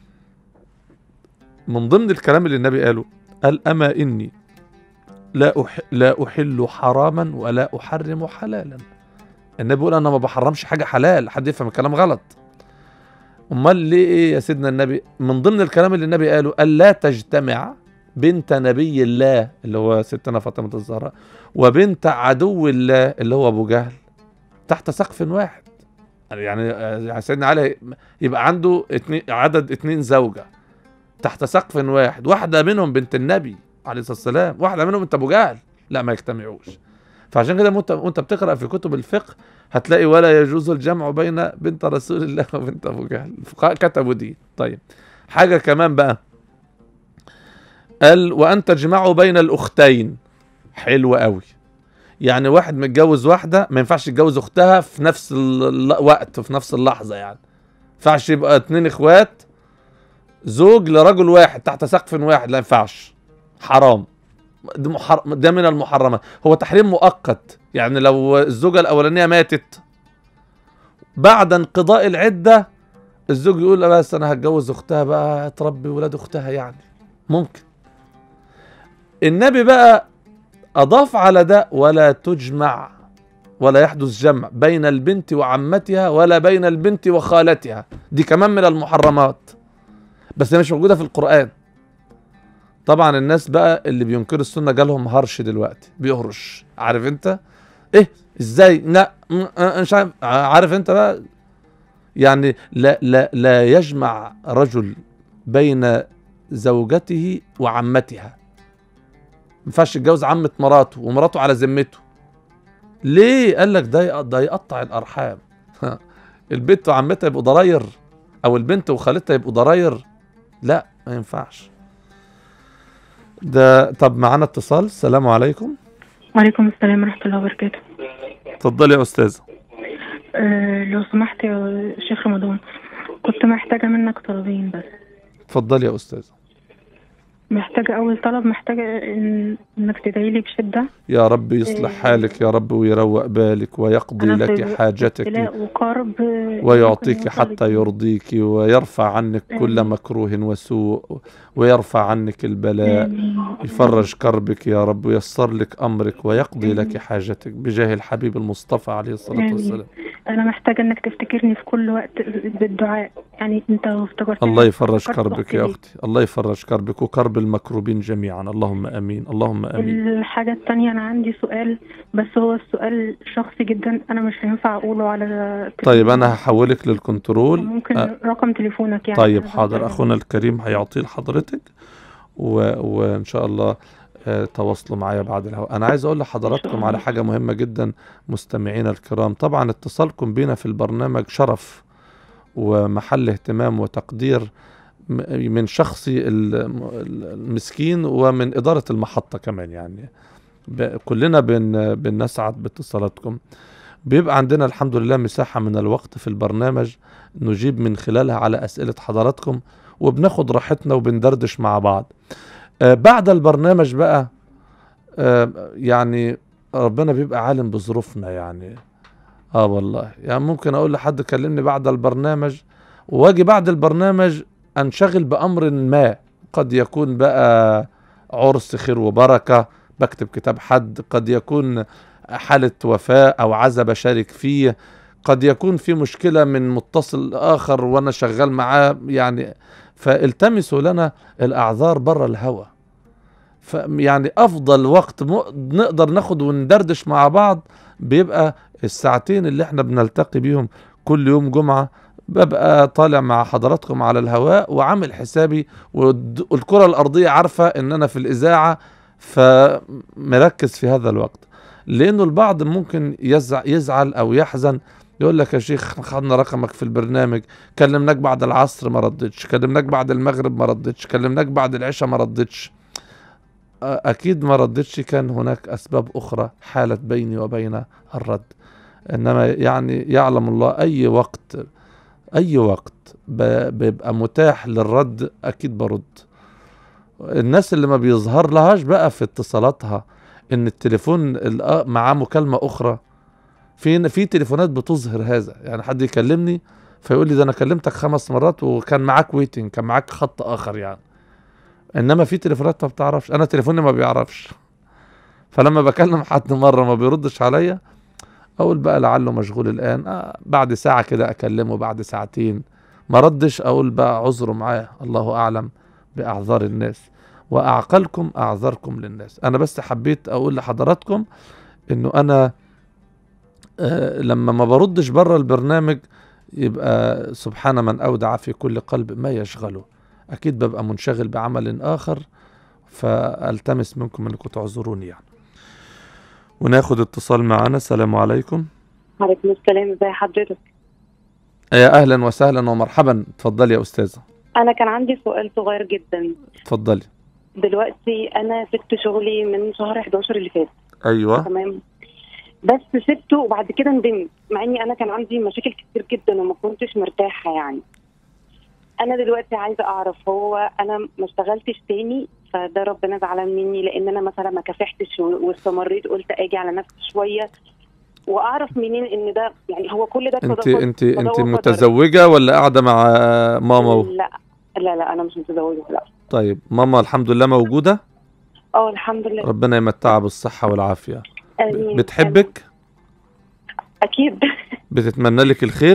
من ضمن الكلام اللي النبي قاله قال أما إني لا أح... لا أحل حراما ولا أحرم حلالا النبي بيقول أنا ما بحرمش حاجة حلال حد يفهم الكلام غلط أمال ليه إيه يا سيدنا النبي من ضمن الكلام اللي النبي قاله قال لا تجتمع بنت نبي الله اللي هو ستنا فاطمة الزهراء وبنت عدو الله اللي هو أبو جهل تحت سقف واحد يعني يعني سيدنا علي يبقى عنده اتنين عدد اتنين زوجة تحت سقف واحد واحدة منهم بنت النبي عليه الصلاة والسلام واحدة منهم بنت أبو جهل لا ما يجتمعوش فعشان كده وانت وانت بتقرا في كتب الفقه هتلاقي ولا يجوز الجمع بين بنت رسول الله وبنت ابو جهل الفقهاء كتبوا دي طيب حاجه كمان بقى قال وان تجمعوا بين الاختين حلو قوي يعني واحد متجوز واحده ما ينفعش يتجوز اختها في نفس الوقت في نفس اللحظه يعني ما ينفعش يبقى اتنين اخوات زوج لرجل واحد تحت سقف واحد لا ينفعش حرام ده, محر... ده من المحرمات هو تحريم مؤقت يعني لو الزوجة الأولانية ماتت بعد انقضاء العدة الزوج يقول بس أنا هتجوز أختها بقى تربي ولاد أختها يعني ممكن النبي بقى أضاف على ده ولا تجمع ولا يحدث جمع بين البنت وعمتها ولا بين البنت وخالتها دي كمان من المحرمات بس هي مش موجودة في القرآن طبعا الناس بقى اللي بينكروا السنه جالهم هرش دلوقتي بيهرش عارف انت ايه ازاي لا مش عارف عارف انت بقى يعني لا لا لا يجمع رجل بين زوجته وعمتها ما ينفعش يتجوز عمة مراته ومراته على ذمته ليه قال لك ده ده يقطع الارحام البنت وعمتها يبقوا ضراير او البنت وخالتها يبقوا ضراير لا ما ينفعش ده طب معانا اتصال السلام عليكم وعليكم السلام ورحمة الله وبركاته اتفضلي يا استاذه أه لو سمحت يا شيخ رمضان كنت محتاجة منك طلبين بس اتفضلي يا استاذه محتاجة أول طلب محتاجة إن إنك تدعي لي بشدة يا رب يصلح حالك يا رب ويروق بالك ويقضي أنا لك في حاجتك ابتلاء وكرب ويعطيك ممكن حتى يوصل يرضيك ويرفع عنك كل آمين. مكروه وسوء ويرفع عنك البلاء آمين. يفرج كربك يا رب ويسر لك أمرك ويقضي لك آمين. حاجتك بجاه الحبيب المصطفى عليه الصلاة آمين. والسلام أنا محتاجة إنك تفتكرني في كل وقت بالدعاء يعني أنت لو افتكرتني الله يفرج فكرت كربك يا أختي. أختي الله يفرج كربك وكرب المكروبين جميعا اللهم أمين اللهم أمين الحاجة التانية أنا عندي سؤال بس هو السؤال شخصي جدا أنا مش هينفع أقوله على طيب أنا هحولك للكنترول ممكن أه. رقم تليفونك يعني طيب أنا حاضر بسأل. اخونا الكريم هيعطيه لحضرتك و... وان شاء الله آه، تواصلوا معايا بعد الهواء انا عايز اقول لحضراتكم على حاجه مهمه جدا مستمعينا الكرام طبعا اتصالكم بينا في البرنامج شرف ومحل اهتمام وتقدير م- من شخصي الم- المسكين ومن اداره المحطه كمان يعني ب... كلنا بن... بنسعد باتصالاتكم بيبقى عندنا الحمد لله مساحه من الوقت في البرنامج نجيب من خلالها على اسئله حضراتكم وبناخد راحتنا وبندردش مع بعض آه بعد البرنامج بقى آه يعني ربنا بيبقى عالم بظروفنا يعني اه والله يعني ممكن اقول لحد كلمني بعد البرنامج واجي بعد البرنامج انشغل بامر ما قد يكون بقى عرس خير وبركه بكتب كتاب حد قد يكون حاله وفاه او عزا بشارك فيه قد يكون في مشكله من متصل اخر وانا شغال معاه يعني فالتمسوا لنا الاعذار بره الهوى فيعني افضل وقت م... نقدر ناخد وندردش مع بعض بيبقى الساعتين اللي احنا بنلتقي بيهم كل يوم جمعه ببقى طالع مع حضراتكم على الهواء وعامل حسابي والد- والكره الارضيه عارفه ان انا في الاذاعه فمركز في هذا الوقت لانه البعض ممكن يزع يزعل او يحزن يقول لك يا شيخ خدنا رقمك في البرنامج كلمناك بعد العصر ما ردتش كلمناك بعد المغرب ما ردتش كلمناك بعد العشاء ما ردتش أ- اكيد ما ردتش كان هناك اسباب اخرى حالت بيني وبين الرد انما يعني يعلم الله اي وقت اي وقت ب- بيبقى متاح للرد اكيد برد الناس اللي ما بيظهر لهاش بقى في اتصالاتها ان التليفون الآ- معاه مكالمة اخرى في في تليفونات بتظهر هذا يعني حد يكلمني فيقول لي ده انا كلمتك خمس مرات وكان معاك ويتنج كان معاك خط اخر يعني انما في تليفونات ما بتعرفش انا تليفوني ما بيعرفش فلما بكلم حد مره ما بيردش عليا اقول بقى لعله مشغول الان آه بعد ساعه كده اكلمه بعد ساعتين ما ردش اقول بقى عذره معاه الله اعلم باعذار الناس واعقلكم اعذاركم للناس انا بس حبيت اقول لحضراتكم انه انا آه لما ما بردش بره البرنامج يبقى سبحان من اودع في كل قلب ما يشغله اكيد ببقى منشغل بعمل اخر فالتمس منكم انكم تعذروني يعني وناخد اتصال معنا السلام عليكم وعليكم السلام ازي حضرتك يا اهلا وسهلا ومرحبا اتفضلي يا استاذه انا كان عندي سؤال صغير جدا اتفضلي دلوقتي انا سبت شغلي من شهر 11 اللي فات ايوه تمام بس سبته وبعد كده ندمت مع اني انا كان عندي مشاكل كتير جدا وما كنتش مرتاحه يعني انا دلوقتي عايزه اعرف هو انا ما اشتغلتش تاني فده ربنا زعلان مني لان انا مثلا ما كافحتش و- واستمريت قلت اجي على نفسي شويه واعرف منين ان ده يعني هو كل ده انت قضاء- انت قضاء انت وقدر. متزوجه ولا قاعده مع ماما و... لا لا لا انا مش متزوجه لا طيب ماما الحمد لله موجوده اه الحمد لله ربنا يمتعها بالصحه والعافيه آمين. بتحبك اكيد بتتمنى لك الخير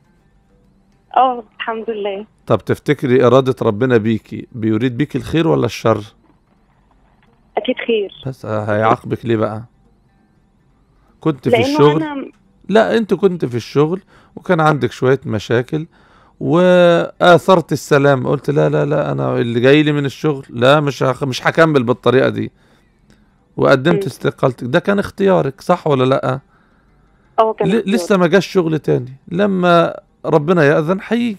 اه الحمد لله طب تفتكري اراده ربنا بيكي بيريد بيكي الخير ولا الشر اكيد خير بس هيعاقبك ليه بقى كنت في لانه الشغل انا لا انت كنت في الشغل وكان عندك شوية مشاكل وآثرت السلام قلت لا لا لا انا اللي جاي لي من الشغل لا مش هخ... مش هكمل بالطريقة دي وقدمت م. استقالتك ده كان اختيارك صح ولا لا اه كان ل... اختيار. لسه ما جاش شغل تاني لما ربنا يأذن هيجي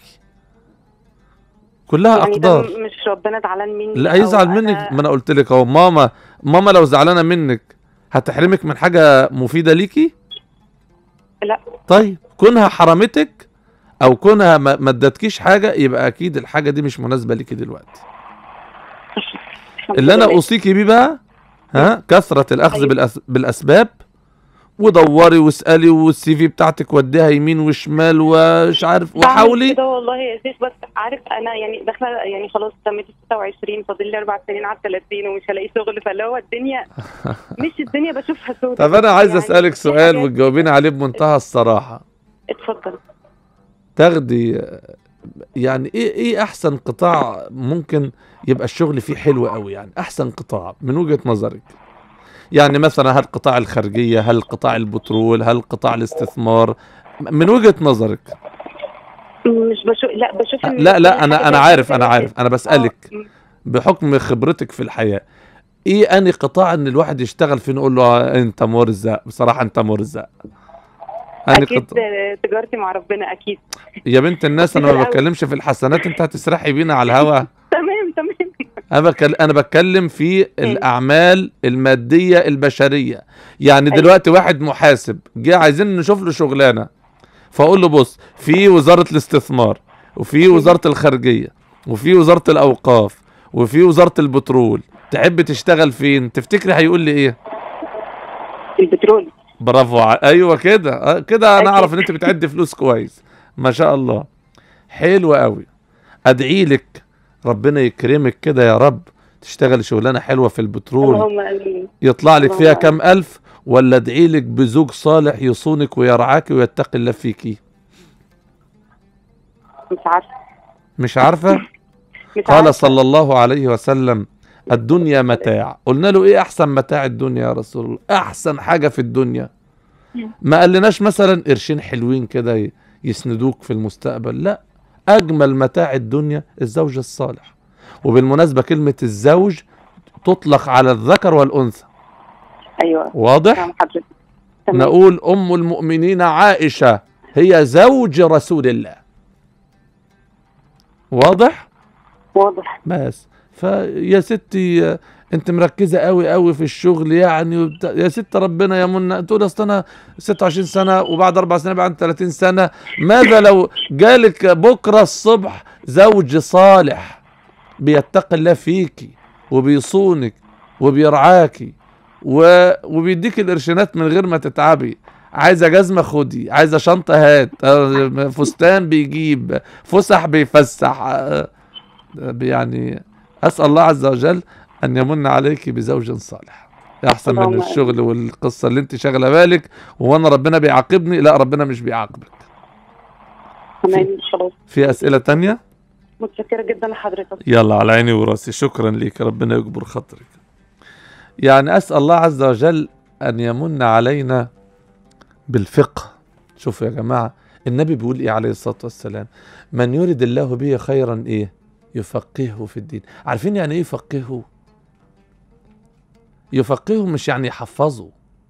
كلها يعني ده اقدار م- مش ربنا زعلان مني لا أو يزعل أنا- منك ما انا قلت لك اهو ماما ماما لو زعلانه منك هتحرمك من حاجه مفيده ليكي لا طيب كونها حرمتك او كونها ما ما ادتكيش حاجه يبقى اكيد الحاجه دي مش مناسبه ليكي دلوقتي الحمد اللي انا لله. اوصيكي بيه بقى ها كثره الاخذ أيوة. بالأس... بالاسباب ودوري واسالي والسي في بتاعتك وديها يمين وشمال ومش عارف بعمل وحاولي كده والله يا شيخ بس عارف انا يعني داخله يعني خلاص تميت 26 فاضل لي اربع سنين على 30 ومش هلاقي شغل فاللي هو الدنيا مش الدنيا بشوفها سودة طب انا عايز يعني اسالك في سؤال حاجات- وتجاوبيني عليه بمنتهى الصراحه اتفضل تاخدي يعني ايه ايه احسن قطاع ممكن يبقى الشغل فيه حلو قوي يعني احسن قطاع من وجهة نظرك يعني مثلا هل قطاع الخارجية هل قطاع البترول هل قطاع الاستثمار من وجهة نظرك مش بشوف لا بشوف إن لا لا كل انا حاجة انا زي عارف كده انا عارف انا بسألك آه، بحكم خبرتك في الحياة ايه اني قطاع ان الواحد يشتغل فيه نقول له آه، انت مرزق بصراحة انت مرزق أنهي اكيد قطاع آه، تجارتي مع ربنا اكيد يا بنت الناس انا ما الأول. بتكلمش في الحسنات انت هتسرحي بينا على الهوا تمام تمام انا بكلم انا بتكلم في الاعمال الماديه البشريه يعني أيوة. دلوقتي واحد محاسب جه عايزين نشوف له شغلانه فاقول له بص في وزاره الاستثمار وفي وزاره الخارجيه وفي وزاره الاوقاف وفي وزاره البترول تحب تشتغل فين تفتكري هيقول لي ايه البترول برافو ع... ايوه كده آه، كده انا أكيد. اعرف ان انت بتعدي فلوس كويس ما شاء الله حلو قوي ادعي لك ربنا يكرمك كده يا رب تشتغل شغلانه حلوه في البترول اللهم امين يطلع لك فيها اللهم كام الف ولا ادعي لك بزوج صالح يصونك ويرعاك ويتقي الله فيكي مش عارفه مش عارفه مش قال عارفة. صلى الله عليه وسلم الدنيا متاع قلنا له ايه احسن متاع الدنيا يا رسول الله احسن حاجه في الدنيا ما قالناش مثلا قرشين حلوين كده ي- يسندوك في المستقبل لا اجمل متاع الدنيا الزوج الصالح وبالمناسبه كلمه الزوج تطلق على الذكر والانثى ايوه واضح فاهم حضرتك تمام. نقول ام المؤمنين عائشه هي زوج رسول الله واضح واضح بس فيا ستي آه، انت مركزه قوي قوي في الشغل يعني وبتاع. يا ست ربنا يا منى تقول اصل انا 26 سنه وبعد اربع سنين بعد 30 سنه ماذا لو جالك بكره الصبح زوج صالح بيتقي الله فيكي وبيصونك وبيرعاكي و... وبيديك القرشينات من غير ما تتعبي عايزه جزمه خدي عايزه شنطه هات آه، فستان بيجيب فسح بيفسح آه، يعني اسال الله عز وجل ان يمن عليك بزوج صالح احسن من اللهم الشغل والقصه اللي انت شاغله بالك وانا ربنا بيعاقبني لا ربنا مش بيعاقبك تمام خلاص في اسئله تانية متشكره جدا لحضرتك يلا على عيني وراسي شكرا لك ربنا يكبر خاطرك يعني أسأل الله عز وجل أن يمن علينا بالفقه شوفوا يا جماعة النبي بيقول إيه عليه الصلاة والسلام من يرد الله به خيرا إيه يفقهه في الدين عارفين يعني إيه يفقهه يفقهه مش يعني يحفظه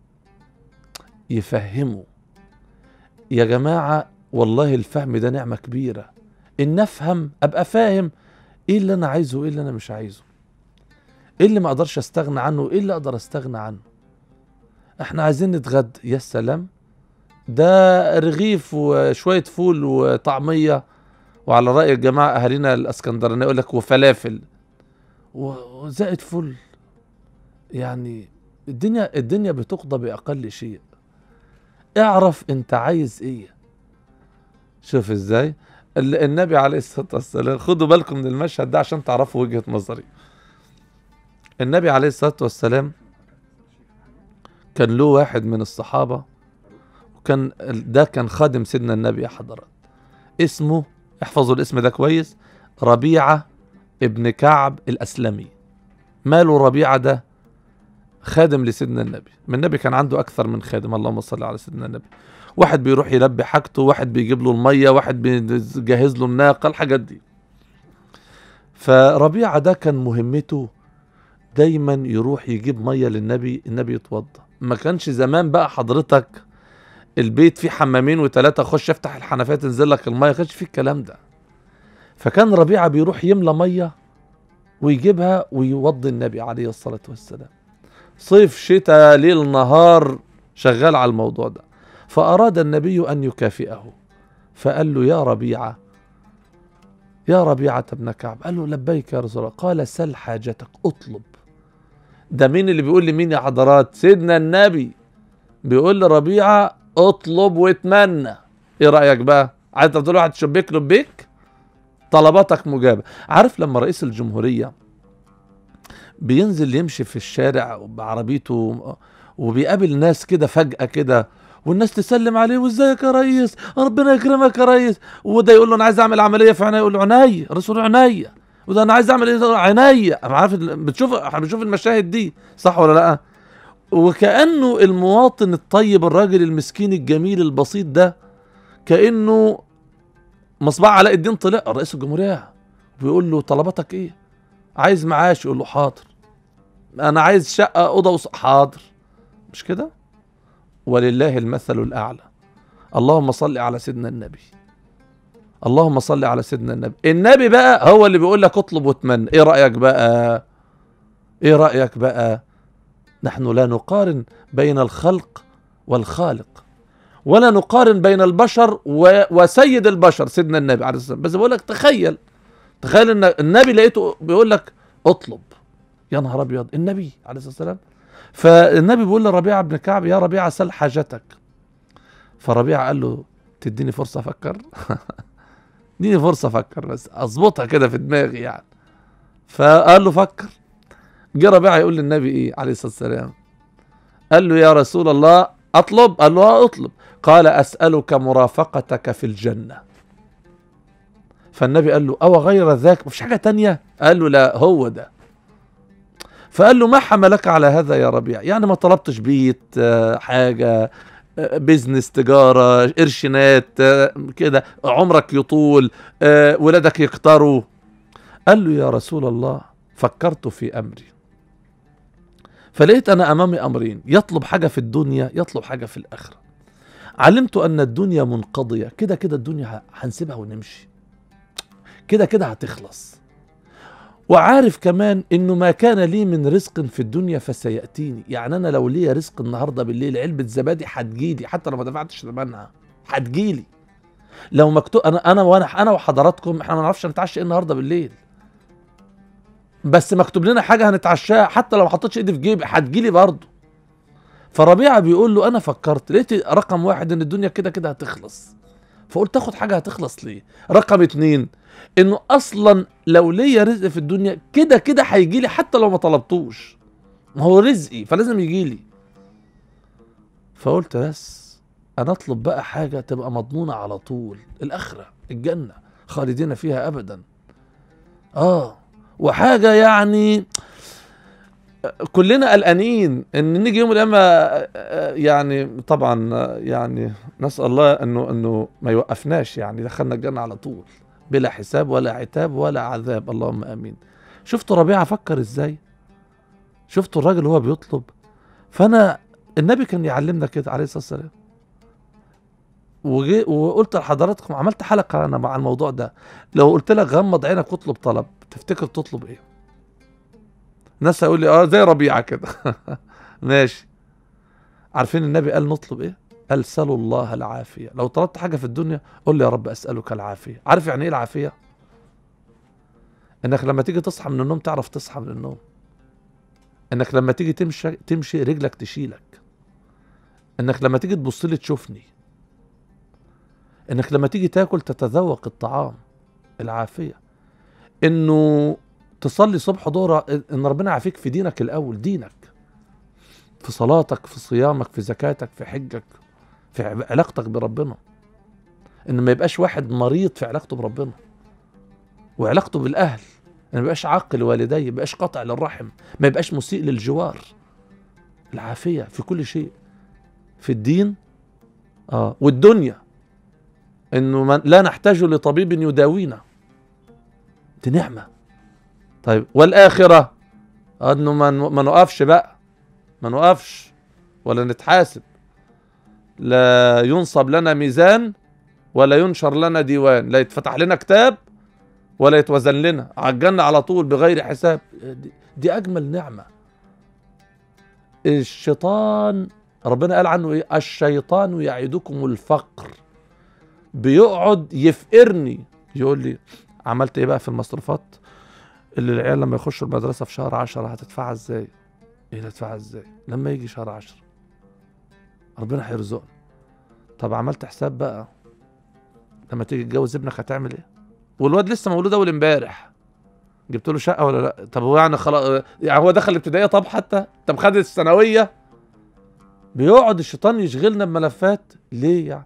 يفهمه يا جماعة والله الفهم ده نعمة كبيرة إن أفهم أبقى فاهم إيه اللي أنا عايزه وإيه اللي أنا مش عايزه ايه اللي ما اقدرش استغنى عنه وايه اللي اقدر استغنى عنه احنا عايزين نتغدى يا سلام ده رغيف وشوية فول وطعمية وعلى رأي الجماعة أهالينا الأسكندرانية يقول لك وفلافل و- وزائد فل يعني الدنيا الدنيا بتقضى بأقل شيء اعرف انت عايز ايه شوف ازاي ال- النبي عليه الصلاة والسلام خدوا بالكم من المشهد ده عشان تعرفوا وجهة نظري النبي عليه الصلاة والسلام كان له واحد من الصحابة وكان ده كان خادم سيدنا النبي يا حضرات اسمه احفظوا الاسم ده كويس ربيعة ابن كعب الأسلمي ماله ربيعة ده خادم لسيدنا النبي من النبي كان عنده أكثر من خادم اللهم صل على سيدنا النبي واحد بيروح يلبي حاجته واحد بيجيب له المية واحد بيجهز له الناقة الحاجات دي فربيعة ده كان مهمته دايما يروح يجيب ميه للنبي النبي يتوضى ما كانش زمان بقى حضرتك البيت فيه حمامين وثلاثه خش افتح الحنفيه تنزل لك الميه ما كانش فيه الكلام ده فكان ربيعه بيروح يملى ميه ويجيبها ويوضي النبي عليه الصلاه والسلام صيف شتاء ليل نهار شغال على الموضوع ده فاراد النبي ان يكافئه فقال له يا ربيعه يا ربيعه ابن كعب قال له لبيك يا رسول الله قال سل حاجتك اطلب ده مين اللي بيقول لمين يا حضرات سيدنا النبي بيقول لربيعة اطلب واتمنى ايه رأيك بقى عايز تقول واحد شبيك لبيك طلباتك مجابة عارف لما رئيس الجمهورية بينزل يمشي في الشارع بعربيته وبيقابل ناس كده فجأة كده والناس تسلم عليه وازيك يا ريس ربنا يكرمك يا ريس وده يقول له انا عايز اعمل عمليه في عينيا يقول له عينيا الرسول عينيا وده انا عايز اعمل ايه عينيا أنا عارف ال- بتشوف احنا بنشوف المشاهد دي صح ولا لا وكانه المواطن الطيب الراجل المسكين الجميل البسيط ده كانه مصباح علاء الدين طلع رئيس الجمهوريه بيقول له طلباتك ايه عايز معاش يقول له حاضر انا عايز شقه اوضه وص... حاضر مش كده ولله المثل الاعلى اللهم صل على سيدنا النبي اللهم صل على سيدنا النبي النبي بقى هو اللي بيقول لك اطلب واتمنى ايه رايك بقى ايه رايك بقى نحن لا نقارن بين الخلق والخالق ولا نقارن بين البشر و... وسيد البشر سيدنا النبي عليه الصلاه والسلام بس بقول لك تخيل تخيل ان النبي لقيته بيقول لك اطلب يا نهار ابيض النبي عليه الصلاه والسلام فالنبي بيقول لربيعه بن كعب يا ربيعه سل حاجتك فربيعه قال له تديني فرصه افكر اديني فرصه افكر بس اظبطها كده في دماغي يعني فقال له فكر جه ربيعه يقول للنبي ايه عليه الصلاه والسلام قال له يا رسول الله اطلب قال له اه اطلب قال اسالك مرافقتك في الجنه فالنبي قال له او غير ذاك مفيش حاجه تانية قال له لا هو ده فقال له ما حملك على هذا يا ربيع يعني ما طلبتش بيت آه، حاجه آه، بيزنس تجاره قرشينات آه، كده عمرك يطول آه، ولادك يكتروا قال له يا رسول الله فكرت في امري فلقيت انا امامي امرين يطلب حاجه في الدنيا يطلب حاجه في الاخره علمت ان الدنيا منقضيه كده كده الدنيا ه- هنسيبها ونمشي كده كده هتخلص وعارف كمان انه ما كان لي من رزق في الدنيا فسياتيني يعني انا لو ليا رزق النهارده بالليل علبه زبادي هتجيلي حتى لو ما دفعتش ثمنها هتجيلي لو مكتوب انا انا وانا انا وحضراتكم احنا ما نعرفش نتعشى ايه النهارده بالليل بس مكتوب لنا حاجه هنتعشاها حتى لو ما حطيتش ايدي في جيبي هتجيلي برضه فربيعه بيقول له انا فكرت لقيت رقم واحد ان الدنيا كده كده هتخلص فقلت اخد حاجه هتخلص ليه رقم اتنين انه اصلا لو ليا رزق في الدنيا كده كده هيجي لي حتى لو ما طلبتوش ما هو رزقي فلازم يجي لي فقلت بس انا اطلب بقى حاجه تبقى مضمونه على طول الاخره الجنه خالدين فيها ابدا اه وحاجه يعني كلنا قلقانين ان نيجي يوم القيامه يعني طبعا يعني نسال الله انه انه ما يوقفناش يعني دخلنا الجنه على طول بلا حساب ولا عتاب ولا عذاب اللهم امين شفتوا ربيعه فكر ازاي شفتوا الراجل وهو بيطلب فانا النبي كان يعلمنا كده عليه الصلاه والسلام وجي وقلت لحضراتكم عملت حلقه انا مع الموضوع ده لو قلت لك غمض عينك واطلب طلب تفتكر تطلب ايه ناس هيقول لي اه زي ربيعه كده ماشي عارفين النبي قال نطلب ايه قال سلوا الله العافيه لو طلبت حاجه في الدنيا قول لي يا رب اسالك العافيه عارف يعني ايه العافيه انك لما تيجي تصحى من النوم تعرف تصحى من النوم انك لما تيجي تمشي تمشي رجلك تشيلك انك لما تيجي تبص لي تشوفني انك لما تيجي تاكل تتذوق الطعام العافيه انه تصلي صبح ظهر ان ربنا يعافيك في دينك الاول دينك في صلاتك في صيامك في زكاتك في حجك في علاقتك بربنا ان ما يبقاش واحد مريض في علاقته بربنا وعلاقته بالاهل ان ما يبقاش عاقل والديه ما يبقاش قاطع للرحم ما يبقاش مسيء للجوار العافيه في كل شيء في الدين اه والدنيا انه من لا نحتاج لطبيب يداوينا دي نعمه طيب والاخره انه ما ما نقفش بقى ما نقفش ولا نتحاسب لا ينصب لنا ميزان ولا ينشر لنا ديوان لا يتفتح لنا كتاب ولا يتوزن لنا على الجنة على طول بغير حساب دي, دي أجمل نعمة الشيطان ربنا قال عنه إيه الشيطان يعدكم الفقر بيقعد يفقرني يقول لي عملت ايه بقى في المصروفات اللي العيال لما يخشوا المدرسة في شهر عشرة هتدفعها ازاي ايه هتدفعها ازاي لما يجي شهر عشرة ربنا هيرزقنا طب عملت حساب بقى لما تيجي تتجوز ابنك هتعمل ايه والواد لسه مولود اول امبارح جبت له شقه ولا لا طب هو يعني خلاص يعني هو دخل الابتدائيه طب حتى طب خد الثانويه بيقعد الشيطان يشغلنا بملفات ليه يعني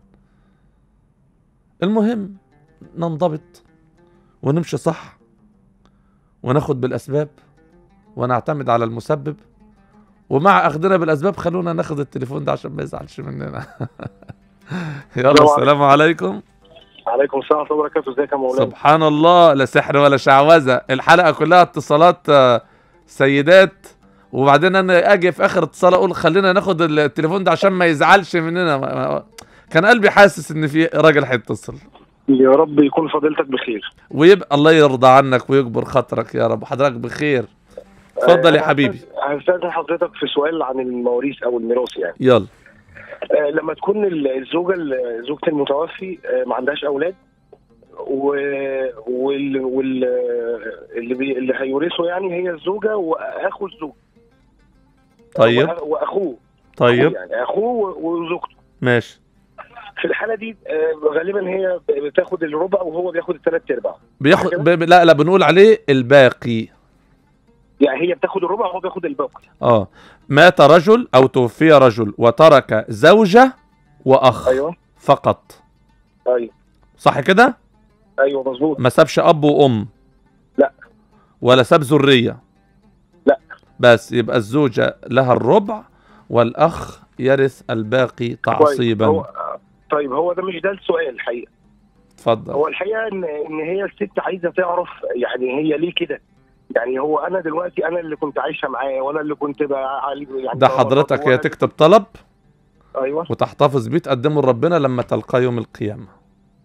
المهم ننضبط ونمشي صح وناخد بالاسباب ونعتمد على المسبب ومع اخذنا بالاسباب خلونا ناخد التليفون ده عشان ما يزعلش مننا يلا السلام عليكم عليكم السلام ورحمه الله وبركاته ازيك يا مولانا سبحان الله لا سحر ولا شعوذه الحلقه كلها اتصالات آه، سيدات وبعدين انا اجي في اخر اتصال اقول خلينا ناخد التليفون ده عشان ما يزعلش مننا ما- ما- كان قلبي حاسس ان في راجل هيتصل يا رب يكون فضيلتك بخير ويبقى الله يرضى عنك ويكبر خاطرك يا رب حضرتك بخير اتفضل يا حبيبي هستاذن حضرتك في سؤال عن المواريث او الميراث يعني يلا آه، لما تكون ال- الزوجه ال- زوجة المتوفي آه، ما عندهاش اولاد و... وال... وال... اللي, بي... اللي هيورثه يعني هي الزوجه واخو الزوج طيب وأ- واخوه طيب يعني اخوه و- وزوجته ماشي في الحاله دي آه، غالبا هي بتاخد الربع وهو بياخد الثلاث ارباع بياخد ب... ب- لا لا بنقول عليه الباقي يعني هي بتاخد الربع وهو بياخد الباقي اه مات رجل او توفي رجل وترك زوجة واخ ايوه فقط ايوه صح كده ايوه مظبوط ما سابش اب وام لا. ولا ساب ذرية لا. بس يبقى الزوجة لها الربع والاخ يرث الباقي كويس. تعصيبا هو... طيب هو ده مش ده السؤال الحقيقه اتفضل هو الحقيقه ان ان هي الست عايزه تعرف يعني هي ليه كده يعني هو انا دلوقتي انا اللي كنت عايشه معاه وانا اللي كنت بقى علي- يعني ده حضرتك هو هي أنا- تكتب طلب ايوه وتحتفظ بيه تقدمه لربنا لما تلقاه يوم القيامة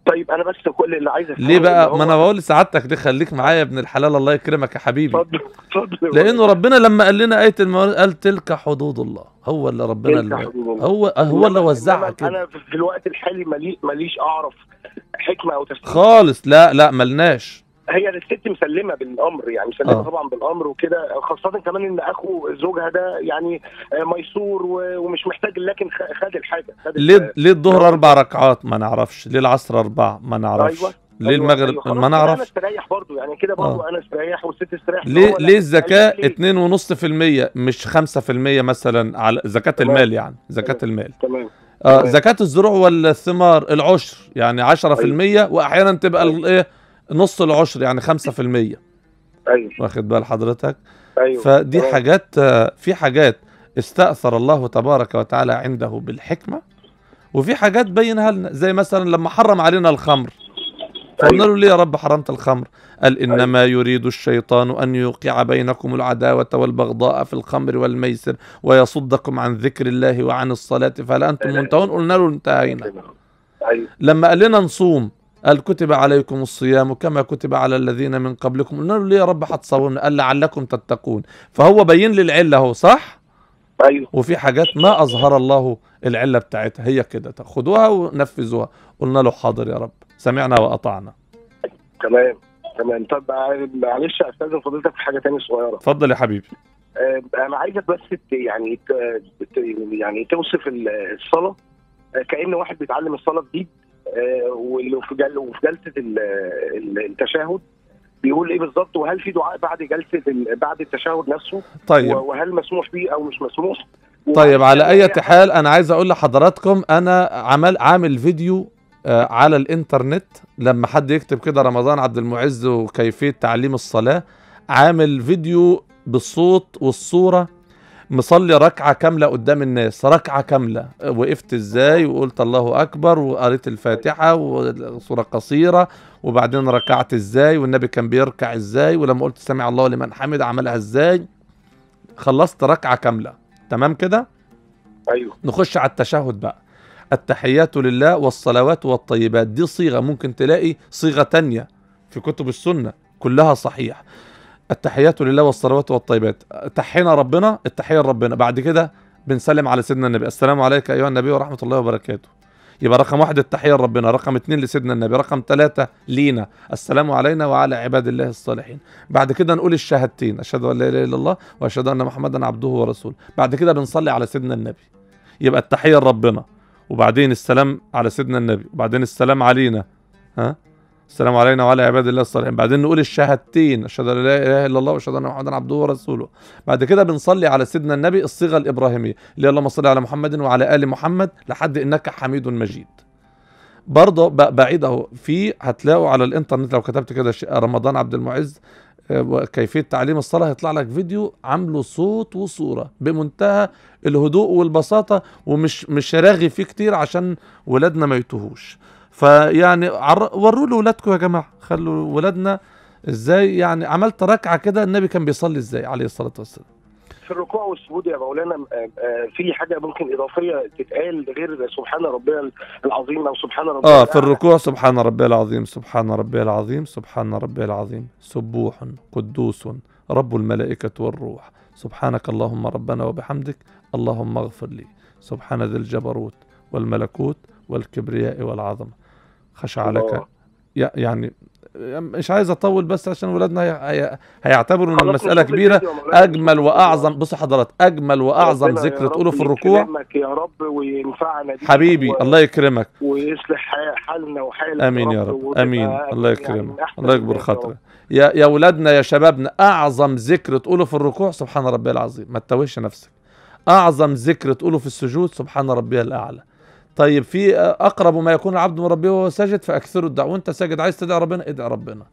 طيب انا بس كل اللي عايز أفهمه ليه إن بقى هو- ما انا بقول لسعادتك دي خليك معايا يا ابن الحلال الله يكرمك يا حبيبي اتفضل اتفضل لانه ربنا لما قال لنا ايه المواريث قال تلك حدود الله هو اللي ربنا تلك اللي حدود الله. هو هو اللي إنما- وزعها إنما كده انا في الوقت الحالي مالي ماليش اعرف حكمه او تفسير خالص لا لا ملناش هي الست مسلمه بالامر يعني مسلمه آه. طبعا بالامر وكده خاصه كمان ان اخو زوجها ده يعني آه، ميسور و- ومش محتاج لكن خ- خد الحاجه خد ال- ليه ليه الظهر اربع ركعات ما نعرفش ليه العصر اربع ما نعرفش أيوة. ليه أيوة، المغرب أيوة. خلاص ما كده انا نعرفش استريح برضو يعني كده برضو آه. انا استريح والست استريح ليه هو لا. ليه الزكاة قال لك ليه؟ اتنين ونص في المية مش خمسة في المية مثلا على زكاة تمام. المال يعني زكاة تمام. المال تمام آه تمام. زكاة الزروع والثمار العشر يعني عشرة في المية وأحيانا تبقى أيوة. الايه نص العشر يعني خمسة في المية ايوه واخد بال حضرتك ايوه فدي تمام. حاجات آه، في حاجات استأثر الله تبارك وتعالى عنده بالحكمة وفي حاجات بينها لنا زي مثلا لما حرم علينا الخمر فقلنا له ليه يا رب حرمت الخمر قال إنما يريد الشيطان أن يوقع بينكم العداوة والبغضاء في الخمر والميسر ويصدكم عن ذكر الله وعن الصلاة فهل أنتم منتهون قلنا له انتهينا ايوه لما قال لنا نصوم قال كتب عليكم الصيام كما كتب على الذين من قبلكم قلنا له ليه يا رب هتصومنا قال لعلكم تتقون فهو بين لي العله اهو صح ايوه وفي حاجات ما اظهر الله العله بتاعتها هي كده خدوها ونفذوها قلنا له حاضر يا رب سمعنا واطعنا تمام تمام طب معلش استاذن فضيلتك في حاجه تانية صغيره اتفضل يا حبيبي آه، انا عايزك بس ت- يعني ت- ت- يعني توصف ال- الصلاه آه، كان واحد بيتعلم الصلاه جديد آه، واللي في جل وفي جلسه ال- ال- التشهد بيقول ايه بالظبط وهل في دعاء بعد جلسه ال- بعد التشهد نفسه طيب و- وهل مسموح بيه او مش مسموح طيب على اي حال انا عايز اقول لحضراتكم انا عمل عامل فيديو آه، على الانترنت لما حد يكتب كده رمضان عبد المعز وكيفيه تعليم الصلاه عامل فيديو بالصوت والصوره مصلي ركعه كامله قدام الناس ركعه كامله آه، وقفت ازاي وقلت الله اكبر وقريت الفاتحه وصوره قصيره وبعدين ركعت ازاي والنبي كان بيركع ازاي ولما قلت سمع الله لمن حمد عملها ازاي خلصت ركعه كامله تمام كده ايوه نخش على التشهد بقى التحيات لله والصلوات والطيبات دي صيغة ممكن تلاقي صيغة تانية في كتب السنة كلها صحيح التحيات لله والصلوات والطيبات تحينا ربنا التحية لربنا بعد كده بنسلم على سيدنا النبي السلام عليك أيها النبي ورحمة الله وبركاته يبقى رقم واحد التحية لربنا رقم اتنين لسيدنا النبي رقم ثلاثة لينا السلام علينا وعلى عباد الله الصالحين بعد كده نقول الشهادتين أشهد أن لا إله إلا الله وأشهد أن محمدا عبده ورسوله بعد كده بنصلي على سيدنا النبي يبقى التحية لربنا وبعدين السلام على سيدنا النبي وبعدين السلام علينا ها السلام علينا وعلى عباد الله الصالحين بعدين نقول الشهادتين اشهد ان لا اله الا الله واشهد ان محمدا عبده ورسوله بعد كده بنصلي على سيدنا النبي الصيغه الابراهيميه اللي هي اللهم صل على محمد وعلى ال محمد لحد انك حميد مجيد برضه ب- بعيد اهو في هتلاقوا على الانترنت لو كتبت كده ش- رمضان عبد المعز آه، وكيفيه تعليم الصلاه هيطلع لك فيديو عامله صوت وصوره بمنتهى الهدوء والبساطه ومش مش راغي فيه كتير عشان ولادنا ما يتوهوش فيعني عر... وروا له ولادكم يا جماعه خلوا ولادنا ازاي يعني عملت ركعه كده النبي كان بيصلي ازاي عليه الصلاه والسلام في الركوع والسجود يا مولانا آه، آه، في حاجه ممكن اضافيه تتقال غير سبحان ربي العظيم او سبحان ربي اه في الأعلى؟ الركوع سبحان ربي العظيم سبحان ربي العظيم سبحان ربي العظيم سبوح قدوس رب الملائكة والروح سبحانك اللهم ربنا وبحمدك اللهم اغفر لي سبحان ذي الجبروت والملكوت والكبرياء والعظمة خشع لك الله. يع- يعني مش عايز اطول بس عشان ولادنا هي- هي- هيعتبروا ان خلاص المسألة نشوف كبيرة الفيديو يا مولانا، اجمل نشوف واعظم بص حضرات اجمل واعظم ربنا يا ذكر رب تقوله في الركوع يكرمك يا رب وينفعنا بيك حبيبي و- الله يكرمك ويصلح ح- حالنا وحالك امين يا رب وتبقى امين الله يعني يكرمك من أحسن الله يكبر الناس يا رب. خاطرك يا يا اولادنا يا شبابنا اعظم ذكر تقوله في الركوع سبحان ربي العظيم ما تتوهش نفسك اعظم ذكر تقوله في السجود سبحان ربي الاعلى طيب في اقرب ما يكون العبد من ربه وهو ساجد فاكثروا الدعوه وانت ساجد عايز تدعي ربنا ادعي ربنا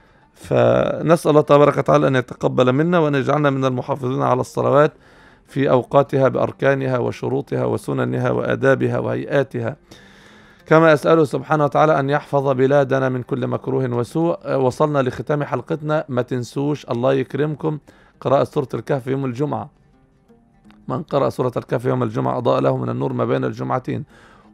فنسال الله تبارك وتعالى ان يتقبل منا وان يجعلنا من المحافظين على الصلوات في اوقاتها باركانها وشروطها وسننها وادابها وهيئاتها كما أسأله سبحانه وتعالى أن يحفظ بلادنا من كل مكروه وسوء آه، وصلنا لختام حلقتنا ما تنسوش الله يكرمكم قراءة سورة الكهف يوم الجمعة من قرأ سورة الكهف يوم الجمعة أضاء له من النور ما بين الجمعتين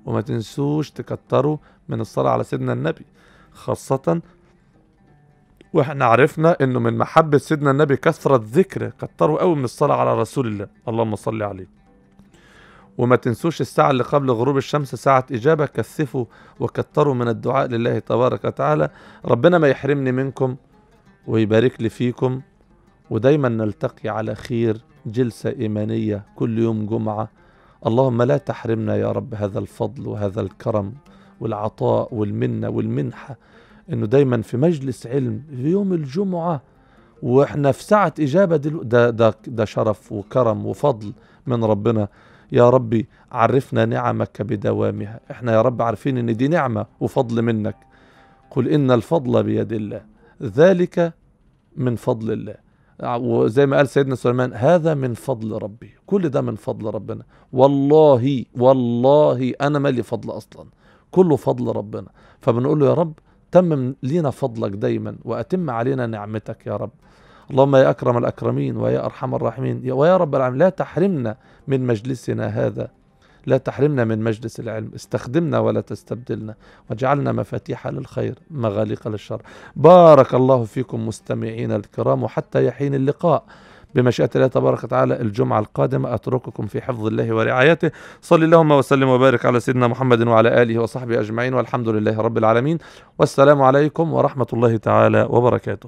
وما تنسوش تكتروا من الصلاة على سيدنا النبي خاصة واحنا عرفنا انه من محبة سيدنا النبي كثرة ذكره كتروا قوي من الصلاة على رسول الله اللهم صل عليه وما تنسوش الساعة اللي قبل غروب الشمس ساعة إجابة كثفوا وكتروا من الدعاء لله تبارك وتعالى ربنا ما يحرمني منكم ويبارك لي فيكم ودايما نلتقي على خير جلسة إيمانية كل يوم جمعة اللهم لا تحرمنا يا رب هذا الفضل وهذا الكرم والعطاء والمنة والمنحة انه دايما في مجلس علم في يوم الجمعة واحنا في ساعة إجابة دلو ده, ده, ده شرف وكرم وفضل من ربنا يا ربي عرفنا نعمك بدوامها احنا يا رب عارفين ان دي نعمة وفضل منك قل إن الفضل بيد الله ذلك من فضل الله وزي ما قال سيدنا سليمان هذا من فضل ربي كل ده من فضل ربنا والله والله أنا مالي فضل أصلا كله فضل ربنا فبنقول له يا رب تمم لينا فضلك دايما وأتم علينا نعمتك يا رب اللهم يا أكرم الأكرمين ويا أرحم الراحمين ويا رب العالمين لا تحرمنا من مجلسنا هذا لا تحرمنا من مجلس العلم استخدمنا ولا تستبدلنا واجعلنا مفاتيح للخير مغاليق للشر بارك الله فيكم مستمعين الكرام وحتى يحين اللقاء بمشيئة الله تبارك وتعالى الجمعة القادمة أترككم في حفظ الله ورعايته صل اللهم وسلم وبارك على سيدنا محمد وعلى آله وصحبه أجمعين والحمد لله رب العالمين والسلام عليكم ورحمة الله تعالى وبركاته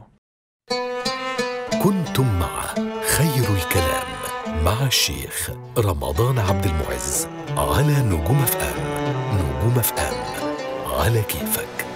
كنتم مع خير الكلام مع الشيخ رمضان عبد المعز على نجوم اف ام نجوم اف ام على كيفك